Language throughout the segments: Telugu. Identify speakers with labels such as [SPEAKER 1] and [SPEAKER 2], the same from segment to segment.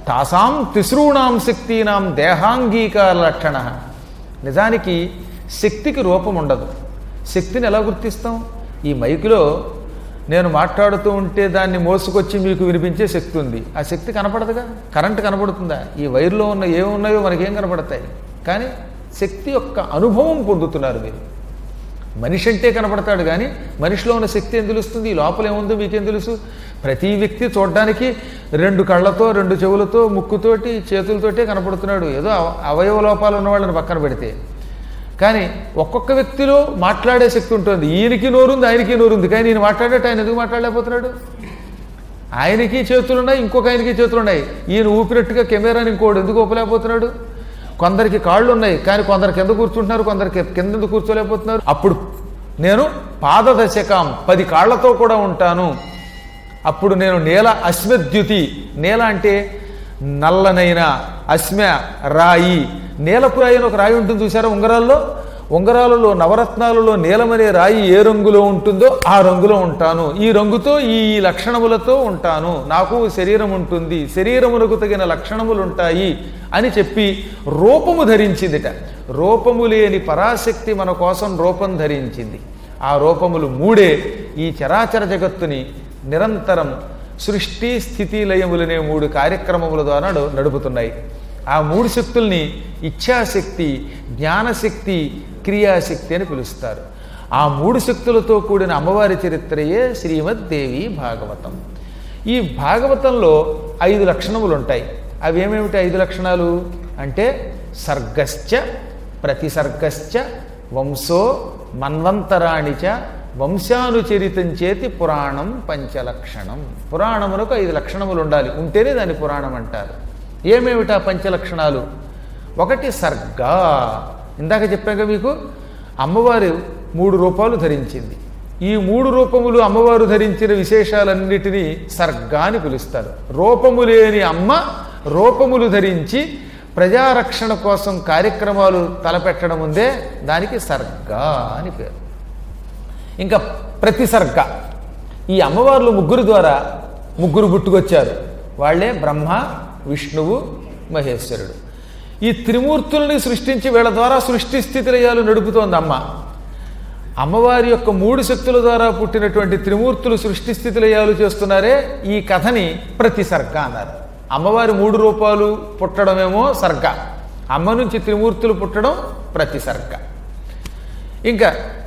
[SPEAKER 1] తాసాం తిసృణాం శక్తీనాం దేహాంగీకార లక్షణ నిజానికి శక్తికి రూపం ఉండదు శక్తిని ఎలా గుర్తిస్తాం ఈ మైకులో నేను మాట్లాడుతూ ఉంటే దాన్ని మోసుకొచ్చి మీకు వినిపించే శక్తి ఉంది ఆ శక్తి కనపడదుగా కరెంట్ కనపడుతుందా ఈ వైర్లో ఉన్న ఏమున్నాయో మనకేం కనపడతాయి కానీ శక్తి యొక్క అనుభవం పొందుతున్నారు మీరు మనిషి అంటే కనపడతాడు కానీ మనిషిలో ఉన్న శక్తి ఏం తెలుస్తుంది ఈ లోపల ఏముందో మీకేం తెలుసు ప్రతి వ్యక్తి చూడడానికి రెండు కళ్ళతో రెండు చెవులతో ముక్కుతోటి చేతులతోటే కనపడుతున్నాడు ఏదో అవ- అవయవ లోపాలు ఉన్న వాళ్ళని పక్కన పెడితే కానీ ఒక్కొక్క వ్యక్తిలో మాట్లాడే శక్తి ఉంటుంది ఈయనకి నోరుంది ఆయనకి నోరుంది కానీ ఈయన మాట్లాడేట ఆయన ఎందుకు మాట్లాడలేకపోతున్నాడు ఆయనకి చేతులు ఉన్నాయి ఇంకొక ఆయనకి చేతులు ఉన్నాయి ఈయన ఊపినట్టుగా కెమెరాని ఇంకోడు ఎందుకు ఊపలేకపోతున్నాడు కొందరికి కాళ్ళు ఉన్నాయి కానీ కొందరు కింద కూర్చుంటున్నారు కొందరికి కింద ఎందుకు కూర్చోలేకపోతున్నారు అప్పుడు నేను పాదదశకం పది కాళ్లతో కూడా ఉంటాను అప్పుడు నేను నేల అశ్మద్యుతి నేల అంటే నల్లనైన అశ్మ రాయి నీలపు రాయి అని ఒక రాయి ఉంటుంది చూసారా ఉంగరాల్లో ఉంగరాలలో నవరత్నాలలో నీలమనే రాయి ఏ రంగులో ఉంటుందో ఆ రంగులో ఉంటాను ఈ రంగుతో ఈ ఈ లక్షణములతో ఉంటాను నాకు శరీరం ఉంటుంది శరీరమునకు తగిన లక్షణములు ఉంటాయి అని చెప్పి రూపము ధరించిందిట రూపము లేని పరాశక్తి మన కోసం రూపం ధరించింది ఆ రూపములు మూడే ఈ చరాచర జగత్తుని నిరంతరం సృష్టి స్థితి లయములనే మూడు కార్యక్రమముల ద్వారా నడు- నడుపుతున్నాయి ఆ మూడు శక్తుల్ని ఇచ్ఛాశక్తి జ్ఞానశక్తి క్రియాశక్తి అని పిలుస్తారు ఆ మూడు శక్తులతో కూడిన అమ్మవారి చరిత్రయే శ్రీమద్దేవి భాగవతం ఈ భాగవతంలో ఐదు లక్షణములు ఉంటాయి అవి ఏమేమిటి ఐదు లక్షణాలు అంటే సర్గశ్చ ప్రతిసర్గశ్చ వంశో మన్వంతరాణి చ వంశానుచరితం చేతి పురాణం పంచలక్షణం పురాణమునకు ఐదు లక్షణములు ఉండాలి ఉంటేనే దాన్ని పురాణం అంటారు ఏమేమిటా పంచలక్షణాలు ఒకటి సర్గ ఇందాక చెప్పాక మీకు అమ్మవారు మూడు రూపాలు ధరించింది ఈ మూడు రూపములు అమ్మవారు ధరించిన విశేషాలన్నిటినీ సర్గ అని పిలుస్తారు రూపము లేని అమ్మ రూపములు ధరించి ప్రజారక్షణ కోసం కార్యక్రమాలు తలపెట్టడం ఉందే దానికి సర్గ అని పేరు ఇంకా ప్రతిసర్గ ఈ అమ్మవార్లు ముగ్గురు ద్వారా ముగ్గురు పుట్టుకొచ్చారు వాళ్ళే బ్రహ్మ విష్ణువు మహేశ్వరుడు ఈ త్రిమూర్తుల్ని సృష్టించి వీళ్ళ ద్వారా సృష్టి స్థితిలయాలు నడుపుతోంది అమ్మ అమ్మవారి యొక్క మూడు శక్తుల ద్వారా పుట్టినటువంటి త్రిమూర్తులు సృష్టి స్థితిలయాలు చేస్తున్నారే ఈ కథని ప్రతిసర్గ అన్నారు అమ్మవారి మూడు రూపాలు పుట్టడమేమో సర్గ అమ్మ నుంచి త్రిమూర్తులు పుట్టడం ప్రతిసర్గ ఇంకా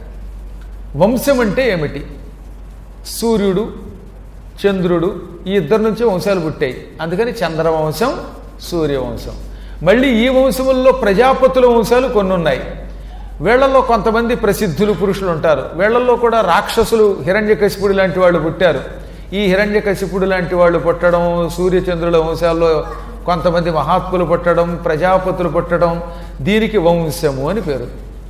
[SPEAKER 1] వంశం అంటే ఏమిటి సూర్యుడు చంద్రుడు ఈ ఇద్దరి నుంచి వంశాలు పుట్టాయి అందుకని చంద్రవంశం సూర్యవంశం మళ్ళీ ఈ వంశముల్లో ప్రజాపతుల వంశాలు కొన్ని ఉన్నాయి వీళ్ళల్లో కొంతమంది ప్రసిద్ధులు పురుషులు ఉంటారు వీళ్ళల్లో కూడా రాక్షసులు హిరణ్యకశిపుడు లాంటి వాళ్ళు పుట్టారు ఈ హిరణ్యకశిపుడు లాంటి వాళ్ళు పుట్టడం సూర్యచంద్రుల వంశాల్లో కొంతమంది మహాత్ములు పుట్టడం ప్రజాపతులు పుట్టడం దీనికి వంశము అని పేరు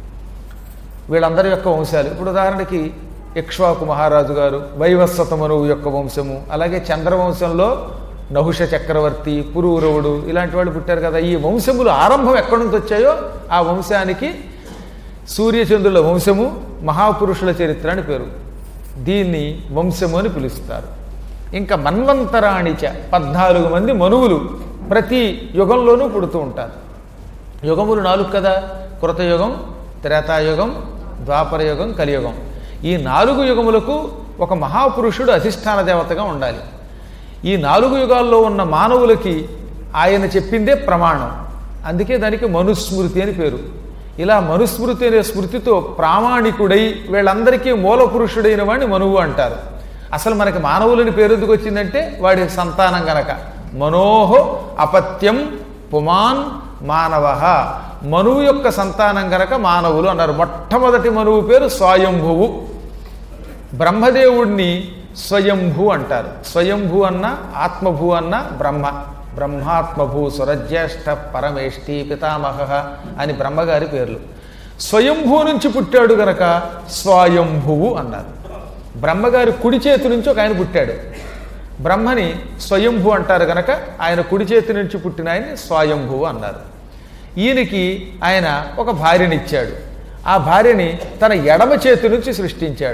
[SPEAKER 1] వీళ్ళందరి యొక్క వంశాలు ఇప్పుడు ఉదాహరణకి ఇక్ష్వాకు మహారాజు గారు వైవస్వత మనువు యొక్క వంశము అలాగే చంద్రవంశంలో నహుష చక్రవర్తి పురూరవుడు ఇలాంటి వాళ్ళు పుట్టారు కదా ఈ వంశములు ఆరంభం ఎక్కడి నుంచి వచ్చాయో ఆ వంశానికి సూర్యచంద్రుల వంశము మహాపురుషుల చరిత్ర అని పేరు దీన్ని వంశము అని పిలుస్తారు ఇంకా మన్వంతరాణిచ పద్నాలుగు మంది మనువులు ప్రతి యుగంలోనూ పుడుతూ ఉంటారు యుగములు నాలుగు కదా కృతయుగం త్రేతాయుగం ద్వాపర యుగం కలియుగం ఈ నాలుగు యుగములకు ఒక మహాపురుషుడు అధిష్టాన దేవతగా ఉండాలి ఈ నాలుగు యుగాల్లో ఉన్న మానవులకి ఆయన చెప్పిందే ప్రమాణం అందుకే దానికి మనుస్మృతి అని పేరు ఇలా మనుస్మృతి అనే స్మృతితో ప్రామాణికుడై వీళ్ళందరికీ మూల పురుషుడైన వాడిని మనువు అంటారు అసలు మనకి మానవులని పేరు ఎందుకు వచ్చిందంటే వాడి సంతానం గనక మనోహో అపత్యం పుమాన్ మానవ మనువు యొక్క సంతానం గనక మానవులు అన్నారు మొట్టమొదటి మనువు పేరు స్వయంభువు బ్రహ్మదేవుడిని స్వయంభూ అంటారు స్వయంభూ అన్న ఆత్మభూ అన్న బ్రహ్మ బ్రహ్మాత్మభూ సురజ్యేష్ఠ పరమేష్ఠి పితామహ అని బ్రహ్మగారి పేర్లు స్వయంభూ నుంచి పుట్టాడు గనక స్వయంభువు అన్నారు బ్రహ్మగారి కుడి చేతి నుంచి ఒక ఆయన పుట్టాడు బ్రహ్మని స్వయంభూ అంటారు గనక ఆయన కుడి చేతి నుంచి పుట్టిన ఆయన్ని స్వయంభువు అన్నారు ఈయనకి ఆయన ఒక భార్యనిచ్చాడు ఆ భార్యని తన ఎడమ చేతి నుంచి సృష్టించాడు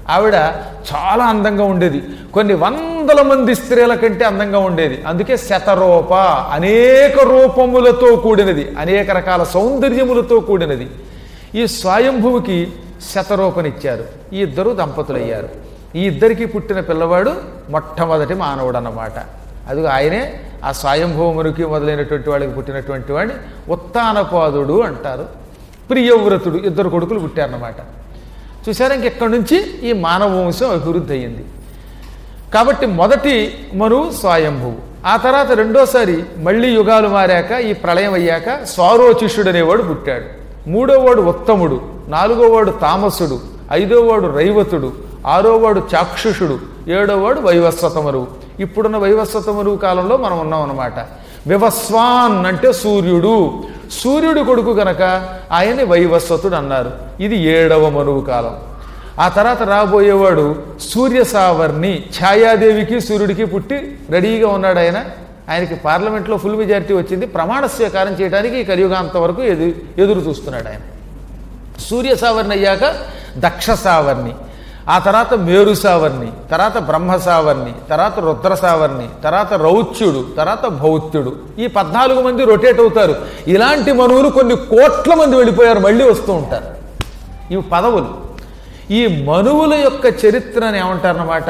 [SPEAKER 1] ఆవిడ చాలా అందంగా ఉండేది కొన్ని వందల మంది స్త్రీల కంటే అందంగా ఉండేది అందుకే శతరూప అనేక రూపములతో కూడినది అనేక రకాల సౌందర్యములతో కూడినది ఈ స్వయంభువుకి శతరూపనిచ్చారు ఈ ఇద్దరు దంపతులయ్యారు ఈ ఇద్దరికి పుట్టిన పిల్లవాడు మొట్టమొదటి మానవుడు అన్నమాట అది ఆయనే ఆ స్వయంభూమునికి మొదలైనటువంటి వాళ్ళకి పుట్టినటువంటి వాడిని ఉత్తానపాదుడు అంటారు ప్రియవ్రతుడు ఇద్దరు కొడుకులు పుట్టారన్నమాట చూసారా ఇంకెక్కడి నుంచి ఈ మానవ వంశం అభివృద్ధి అయ్యింది కాబట్టి మొదటి మనువు స్వయంభువు ఆ తర్వాత రెండోసారి మళ్ళీ యుగాలు మారాక ఈ ప్రళయం అయ్యాక స్వారోచిషుడు అనేవాడు పుట్టాడు మూడోవాడు ఉత్తముడు నాలుగోవాడు తామసుడు ఐదోవాడు రైవతుడు ఆరోవాడు చాక్షుషుడు ఏడోవాడు వైవస్వతమరువు ఇప్పుడున్న వైవస్వతమరువు కాలంలో మనం ఉన్నాం అన్నమాట వివస్వాన్ అంటే సూర్యుడు సూర్యుడు కొడుకు గనక ఆయన్ని వైవస్వతుడు అన్నారు ఇది ఏడవ మనువు కాలం ఆ తర్వాత రాబోయేవాడు సూర్య సావర్ణి ఛాయాదేవికి సూర్యుడికి పుట్టి రెడీగా ఉన్నాడు ఆయన ఆయనకి పార్లమెంట్లో ఫుల్ మెజారిటీ వచ్చింది ప్రమాణ స్వీకారం చేయడానికి ఈ కలియుగాంత వరకు ఎదురు ఎదురు చూస్తున్నాడు ఆయన సూర్య సావర్ణి అయ్యాక దక్ష సావర్ణి ఆ తర్వాత మేరు సావర్ణి తర్వాత బ్రహ్మ సావర్ణి తర్వాత రుద్ర సావర్ణి తర్వాత రౌచ్యుడు తర్వాత భౌత్యుడు ఈ పద్నాలుగు మంది రొటేట్ అవుతారు ఇలాంటి మనువులు కొన్ని కోట్ల మంది వెళ్ళిపోయారు మళ్ళీ వస్తూ ఉంటారు ఇవి పదవులు ఈ మనువుల యొక్క చరిత్రని ఏమంటారన్నమాట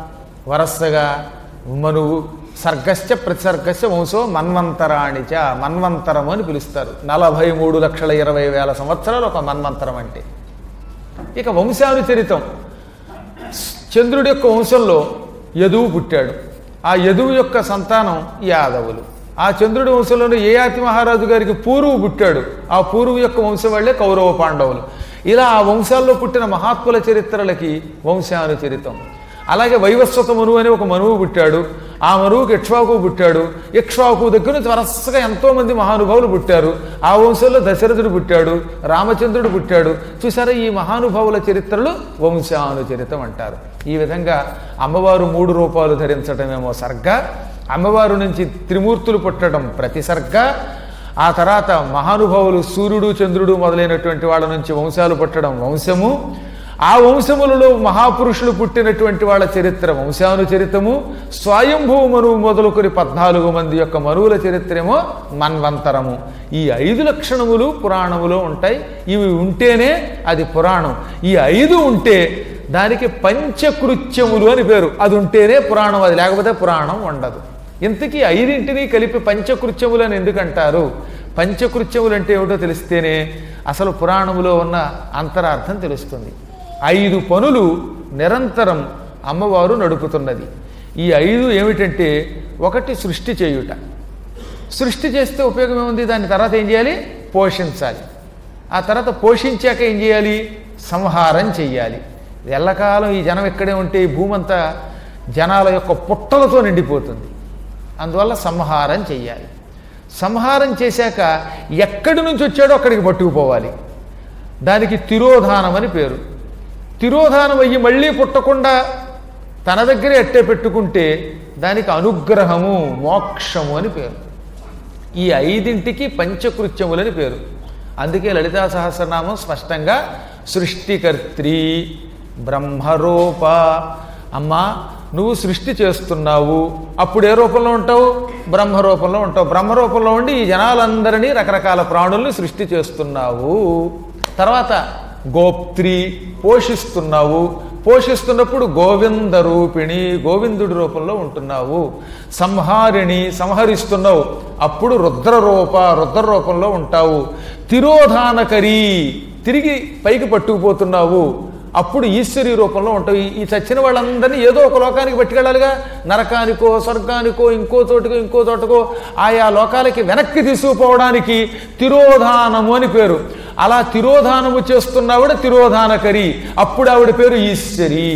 [SPEAKER 1] వరసగా మనువు సర్గశ్చ ప్రతిసర్గశ్చ వంశో మన్వంతరాణిచ మన్వంతరం అని పిలుస్తారు నలభై మూడు లక్షల ఇరవై వేల సంవత్సరాలు ఒక మన్వంతరం అంటే ఇక వంశానుచరితం చంద్రుడి యొక్క వంశంలో యదువు పుట్టాడు ఆ యదువు యొక్క సంతానం యాదవులు ఆ చంద్రుడి వంశంలోనే ఏయాతి మహారాజు గారికి పూర్వు పుట్టాడు ఆ పూర్వు యొక్క వంశం వాళ్ళే కౌరవ పాండవులు ఇలా ఆ వంశాల్లో పుట్టిన మహాత్ముల చరిత్రలకి వంశానుచరితం అలాగే వైవస్వత మనువు అని ఒక మనువు పుట్టాడు ఆ మనువుకి ఇక్ష్వాకు పుట్టాడు ఇక్ష్వాకు దగ్గర నుంచి వరసగా ఎంతో మంది మహానుభావులు పుట్టారు ఆ వంశంలో దశరథుడు పుట్టాడు రామచంద్రుడు పుట్టాడు చూసారా ఈ మహానుభావుల చరిత్రలు వంశానుచరితం అంటారు ఈ విధంగా అమ్మవారు మూడు రూపాలు ధరించటమేమో సర్గ అమ్మవారు నుంచి త్రిమూర్తులు పుట్టడం ప్రతి సర్గ ఆ తర్వాత మహానుభావులు సూర్యుడు చంద్రుడు మొదలైనటువంటి వాళ్ళ నుంచి వంశాలు పుట్టడం వంశము ఆ వంశములలో మహాపురుషులు పుట్టినటువంటి వాళ్ళ చరిత్ర వంశానుచరితము స్వయంభూమను మొదలుకొని పద్నాలుగు మంది యొక్క మరువుల చరిత్రేమో మన్వంతరము ఈ ఐదు లక్షణములు పురాణములో ఉంటాయి ఇవి ఉంటేనే అది పురాణం ఈ ఐదు ఉంటే దానికి పంచకృత్యములు అని పేరు అది ఉంటేనే పురాణం అది లేకపోతే పురాణం ఉండదు ఇంతకీ ఐదింటిని కలిపి పంచకృత్యములు అని ఎందుకంటారు పంచకృత్యములు అంటే ఏమిటో తెలిస్తేనే అసలు పురాణములో ఉన్న అంతరార్థం తెలుస్తుంది ఐదు పనులు నిరంతరం అమ్మవారు నడుపుతున్నది ఈ ఐదు ఏమిటంటే ఒకటి సృష్టి చేయుట సృష్టి చేస్తే ఉపయోగం ఏముంది దాని తర్వాత ఏం చేయాలి పోషించాలి ఆ తర్వాత పోషించాక ఏం చేయాలి సంహారం చెయ్యాలి ఎల్లకాలం ఈ జనం ఇక్కడే ఉంటే ఈ భూమి అంతా జనాల యొక్క పుట్టలతో నిండిపోతుంది అందువల్ల సంహారం చెయ్యాలి సంహారం చేశాక ఎక్కడి నుంచి వచ్చాడో అక్కడికి పట్టుకుపోవాలి దానికి తిరోధానం అని పేరు తిరోధానం అయ్యి మళ్ళీ పుట్టకుండా తన దగ్గరే అట్టే పెట్టుకుంటే దానికి అనుగ్రహము మోక్షము అని పేరు ఈ ఐదింటికి పంచకృత్యములని పేరు అందుకే లలితా సహస్రనామం స్పష్టంగా సృష్టికర్త్రి బ్రహ్మరూప అమ్మా నువ్వు సృష్టి చేస్తున్నావు అప్పుడు ఏ రూపంలో ఉంటావు బ్రహ్మ రూపంలో ఉంటావు బ్రహ్మ రూపంలో ఉండి ఈ జనాలందరినీ రకరకాల ప్రాణుల్ని సృష్టి చేస్తున్నావు తర్వాత గోప్త్రి పోషిస్తున్నావు పోషిస్తున్నప్పుడు గోవింద రూపిణి గోవిందుడి రూపంలో ఉంటున్నావు సంహారిణి సంహరిస్తున్నావు అప్పుడు రుద్ర రూప రుద్ర రూపంలో ఉంటావు తిరోధానకరి తిరిగి పైకి పట్టుకుపోతున్నావు అప్పుడు ఈశ్వరి రూపంలో ఉంటావు ఈ- ఈ చచ్చిన వాళ్ళందరినీ ఏదో ఒక లోకానికి పట్టుకెళ్ళాలిగా నరకానికో స్వర్గానికో ఇంకో చోటుకో ఇంకో చోటకో ఆయా లోకాలకి వెనక్కి తీసుకుపోవడానికి తిరోధానము అని పేరు అలా తిరోధానము చేస్తున్నవిడ తిరోధానకరి అప్పుడు ఆవిడ పేరు ఈశ్వరి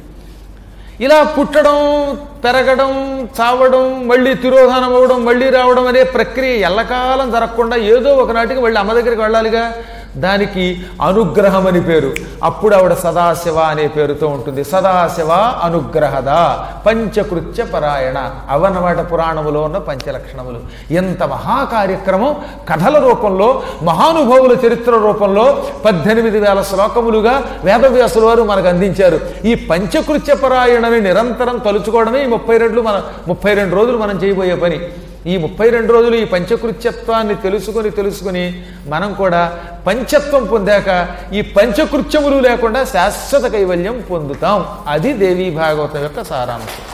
[SPEAKER 1] ఇలా పుట్టడం పెరగడం చావడం మళ్ళీ తిరోధానం అవ్వడం మళ్ళీ రావడం అనే ప్రక్రియ ఎల్లకాలం జరగకుండా ఏదో ఒకనాటికి మళ్ళీ అమ్మ దగ్గరికి వెళ్ళాలిగా దానికి అనుగ్రహం అని పేరు అప్పుడు ఆవిడ సదాశివ అనే పేరుతో ఉంటుంది సదాశివ అనుగ్రహద పంచకృత్య పరాయణ అవన్నమాట పురాణములో ఉన్న పంచలక్షణములు ఎంత మహా కార్యక్రమం కథల రూపంలో మహానుభావుల చరిత్ర రూపంలో పద్దెనిమిది వేల శ్లోకములుగా వేదవ్యాసుల వారు మనకు అందించారు ఈ పంచకృత్య పరాయణని నిరంతరం తలుచుకోవడమే ఈ ముప్పై రెండు మన ముప్పై రెండు రోజులు మనం చేయబోయే పని ఈ ముప్పై రెండు రోజులు ఈ పంచకృత్యత్వాన్ని తెలుసుకొని తెలుసుకొని మనం కూడా పంచత్వం పొందాక ఈ పంచకృత్యములు లేకుండా శాశ్వత కైవల్యం పొందుతాం అది దేవీ భాగవతం యొక్క సారాంశం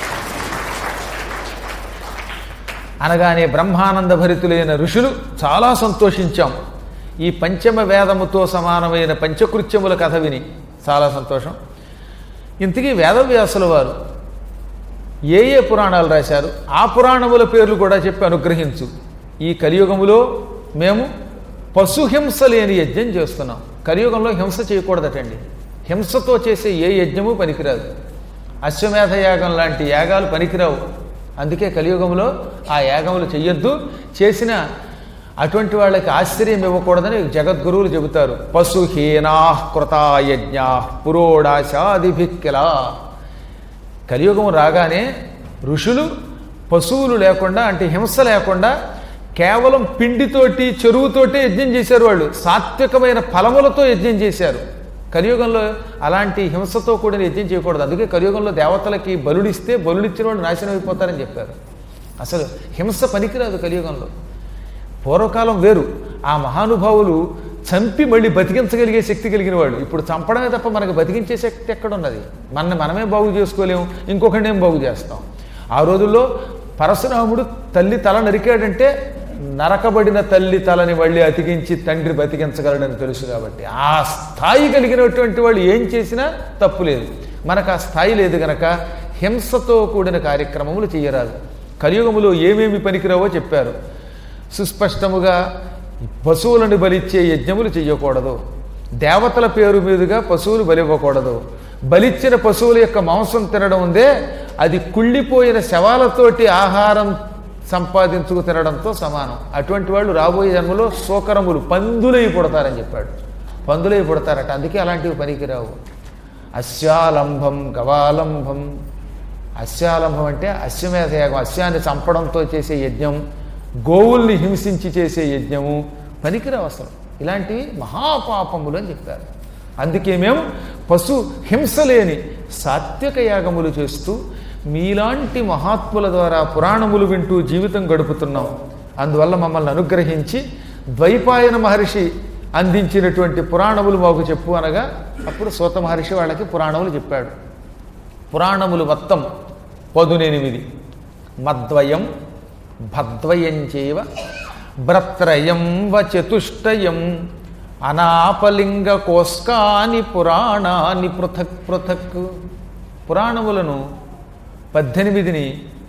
[SPEAKER 1] అనగానే బ్రహ్మానంద భరితులైన ఋషులు చాలా సంతోషించాం ఈ పంచమ వేదముతో సమానమైన పంచకృత్యముల కథ విని చాలా సంతోషం ఇంతకీ వేదవ్యాసుల వారు ఏ ఏ పురాణాలు రాశారు ఆ పురాణముల పేర్లు కూడా చెప్పి అనుగ్రహించు ఈ కలియుగములో మేము పశుహింస లేని యజ్ఞం చేస్తున్నాం కలియుగంలో హింస చేయకూడదటండి హింసతో చేసే ఏ యజ్ఞము పనికిరాదు అశ్వమేధ యాగం లాంటి యాగాలు పనికిరావు అందుకే కలియుగంలో ఆ యాగములు చెయ్యొద్దు చేసిన అటువంటి వాళ్ళకి ఆశ్చర్యం ఇవ్వకూడదని జగద్గురువులు చెబుతారు పశుహీనా కృతా యజ్ఞ పురోడాశాదిభిక్కిలా కలియుగం రాగానే ఋషులు పశువులు లేకుండా అంటే హింస లేకుండా కేవలం పిండితోటి చెరువుతోటి యజ్ఞం చేశారు వాళ్ళు సాత్వికమైన ఫలములతో యజ్ఞం చేశారు కలియుగంలో అలాంటి హింసతో కూడిన యజ్ఞం చేయకూడదు అందుకే కలియుగంలో దేవతలకి బలుడిస్తే బలుడిచ్చిన వాళ్ళు నాశనం అయిపోతారని చెప్పారు అసలు హింస పనికిరాదు కలియుగంలో పూర్వకాలం వేరు ఆ మహానుభావులు చంపి మళ్ళీ బతికించగలిగే శక్తి కలిగిన వాడు ఇప్పుడు చంపడమే తప్ప మనకు బతికించే శక్తి ఎక్కడున్నది మన మనమే బాగు చేసుకోలేము ఇంకొకరినేం బాగు చేస్తాం ఆ రోజుల్లో పరశురాముడు తల్లి తల నరికాడంటే నరకబడిన తల్లి తలని మళ్ళీ అతికించి తండ్రి బతికించగలడని తెలుసు కాబట్టి ఆ స్థాయి కలిగినటువంటి వాళ్ళు ఏం చేసినా తప్పు లేదు మనకు ఆ స్థాయి లేదు గనక హింసతో కూడిన కార్యక్రమములు చేయరాదు కలియుగములో ఏమేమి పనికిరావో చెప్పారు సుస్పష్టముగా పశువులను బలిచ్చే యజ్ఞములు చేయకూడదు దేవతల పేరు మీదుగా పశువులు బలివ్వకూడదు బలిచ్చిన పశువుల యొక్క మాంసం తినడం ఉందే అది కుళ్ళిపోయిన శవాలతోటి ఆహారం సంపాదించుకు తినడంతో సమానం అటువంటి వాళ్ళు రాబోయే జన్మలో శోకరములు పందులై పుడతారని చెప్పాడు పందులై పుడతారట అందుకే అలాంటివి పనికిరావు అశ్వాలంభం గవాలంభం అశ్వాలంభం అంటే అశ్వమేధ యాగం అశ్వాన్ని చంపడంతో చేసే యజ్ఞం గోవుల్ని హింసించి చేసే యజ్ఞము పనికిరావు అసలు ఇలాంటివి మహాపాపములు అని చెప్పారు అందుకే మేము పశు హింస లేని సాత్విక యాగములు చేస్తూ మీలాంటి మహాత్ముల ద్వారా పురాణములు వింటూ జీవితం గడుపుతున్నాం అందువల్ల మమ్మల్ని అనుగ్రహించి ద్వైపాయన మహర్షి అందించినటువంటి పురాణములు మాకు చెప్పు అనగా అప్పుడు సూత మహర్షి వాళ్ళకి పురాణములు చెప్పాడు పురాణములు మొత్తం పదునెనిమిది మద్వయం భద్వయం చేవ భ్రత్రయం వ చతుష్టయం అనాపలింగ కోస్కాని పురాణాని పృథక్ పృథక్ పురాణములను పద్దెనిమిదిని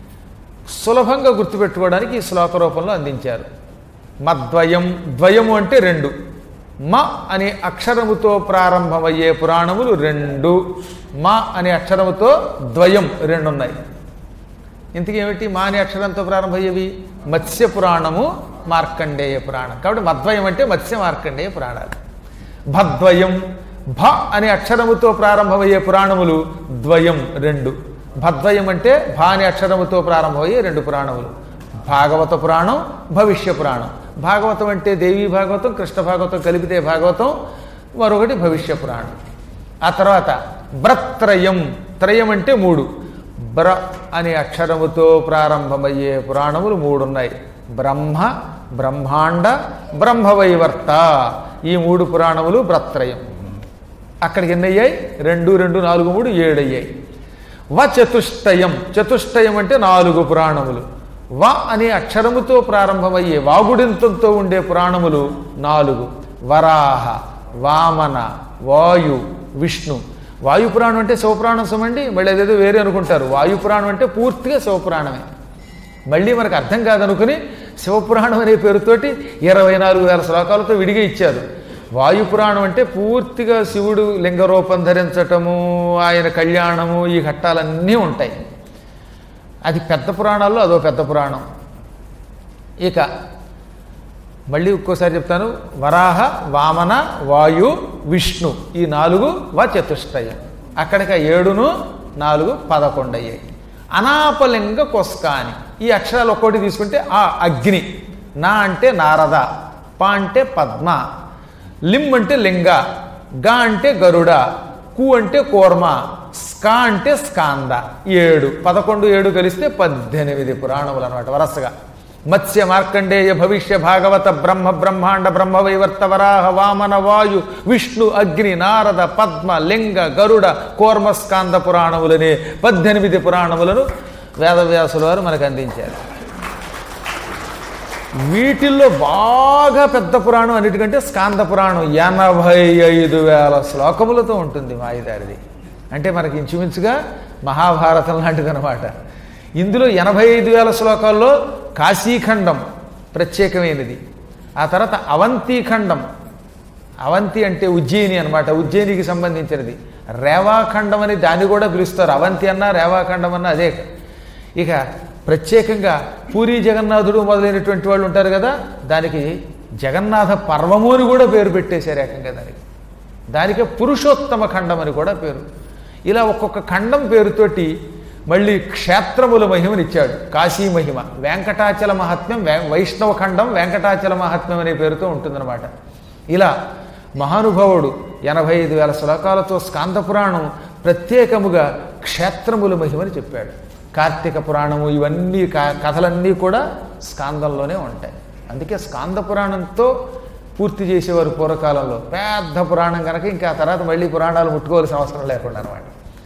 [SPEAKER 1] సులభంగా గుర్తుపెట్టుకోవడానికి ఈ శ్లోక రూపంలో అందించారు మద్వయం ద్వయము అంటే రెండు మ అనే అక్షరముతో ప్రారంభమయ్యే పురాణములు రెండు మ అనే అక్షరముతో ద్వయం రెండు ఉన్నాయి ఇంతకేమిటి మా అనే అక్షరంతో ప్రారంభమయ్యేవి మత్స్య పురాణము మార్కండేయ పురాణం కాబట్టి మద్వయం అంటే మత్స్య మార్కండేయ పురాణాలు భద్వయం భ అనే అక్షరముతో ప్రారంభమయ్యే పురాణములు ద్వయం రెండు భద్వయం అంటే భా అనే అక్షరముతో ప్రారంభమయ్యే రెండు పురాణములు భాగవత పురాణం భవిష్య పురాణం భాగవతం అంటే దేవీ భాగవతం కృష్ణ భాగవతం కలిపితే భాగవతం మరొకటి భవిష్య పురాణం ఆ తర్వాత బ్రత్రయం త్రయం అంటే మూడు బ్ర అనే అక్షరముతో ప్రారంభమయ్యే పురాణములు మూడు ఉన్నాయి బ్రహ్మ బ్రహ్మాండ బ్రహ్మవైవర్త ఈ మూడు పురాణములు బ్రత్రయం అక్కడికి ఎన్ని అయ్యాయి రెండు రెండు నాలుగు మూడు ఏడు అయ్యాయి వ చతుష్టయం చతుష్టయం అంటే నాలుగు పురాణములు వ అనే అక్షరముతో ప్రారంభమయ్యే వాగుడింతంతో ఉండే పురాణములు నాలుగు వరాహ వామన వాయు విష్ణు వాయుపురాణం అంటే శివపురాణం సమండి మళ్ళీ అదేదో వేరే అనుకుంటారు వాయుపురాణం అంటే పూర్తిగా శివపురాణమే మళ్ళీ మనకు అర్థం కాదనుకుని శివపురాణం అనే పేరుతోటి ఇరవై నాలుగు వేల శ్లోకాలతో విడిగా ఇచ్చారు వాయుపురాణం అంటే పూర్తిగా శివుడు లింగరూపం ధరించటము ఆయన కళ్యాణము ఈ ఘట్టాలన్నీ ఉంటాయి అది పెద్ద పురాణాల్లో అదో పెద్ద పురాణం ఇక మళ్ళీ ఒక్కోసారి చెప్తాను వరాహ వామన వాయు విష్ణు ఈ నాలుగు వా చతుష్టయం అక్కడికి ఆ ఏడును నాలుగు పదకొండు అయ్యాయి అనాపలింగ కొస్కాని ఈ అక్షరాలు ఒక్కోటి తీసుకుంటే ఆ అగ్ని నా అంటే నారద ప అంటే పద్మ లిం అంటే లింగ గా అంటే గరుడ కు అంటే కూర్మ స్కా అంటే స్కాంద ఏడు పదకొండు ఏడు కలిస్తే పద్దెనిమిది పురాణములు అనమాట వరసగా మత్స్య మార్కండేయ భవిష్య భాగవత బ్రహ్మ బ్రహ్మాండ బ్రహ్మ వైవర్త వరాహ వామన వాయు విష్ణు అగ్ని నారద పద్మ లింగ గరుడ కూర్మ స్కాంద పురాణములనే పద్దెనిమిది పురాణములను వేదవ్యాసుల వారు మనకు అందించారు వీటిల్లో బాగా పెద్ద పురాణం అన్నిటికంటే స్కాంద పురాణం ఎనభై ఐదు వేల శ్లోకములతో ఉంటుంది మాయిదారిది అంటే మనకి ఇంచుమించుగా మహాభారతం లాంటిది అనమాట ఇందులో ఎనభై ఐదు వేల శ్లోకాల్లో కాశీఖండం ప్రత్యేకమైనది ఆ తర్వాత అవంతిఖండం అవంతి అంటే ఉజ్జయిని అనమాట ఉజ్జయినికి సంబంధించినది రేవాఖండం అని దాన్ని కూడా పిలుస్తారు అవంతి అన్నా రేవాఖండం అన్నా అదే ఇక ప్రత్యేకంగా పూరి జగన్నాథుడు మొదలైనటువంటి వాళ్ళు ఉంటారు కదా దానికి జగన్నాథ పర్వము అని కూడా పేరు పెట్టేశారు ఏకంగా దానికి దానికే పురుషోత్తమ ఖండం అని కూడా పేరు ఇలా ఒక్కొక్క ఖండం పేరుతోటి మళ్ళీ క్షేత్రముల మహిమనిచ్చాడు కాశీ మహిమ వెంకటాచల మహాత్మ్యం వే- వైష్ణవ ఖండం వెంకటాచల మహాత్మ్యం అనే పేరుతో ఉంటుందన్నమాట ఇలా మహానుభావుడు ఎనభై ఐదు వేల శ్లోకాలతో స్కాంద పురాణం ప్రత్యేకముగా క్షేత్రముల మహిమని చెప్పాడు కార్తీక పురాణము ఇవన్నీ క- కథలన్నీ కూడా స్కాందంలోనే ఉంటాయి అందుకే స్కాంద పురాణంతో పూర్తి చేసేవారు పూర్వకాలంలో పెద్ద పురాణం కనుక ఇంకా ఆ తర్వాత మళ్ళీ పురాణాలు ముట్టుకోవాల్సిన అవసరం లేకుండా అనమాట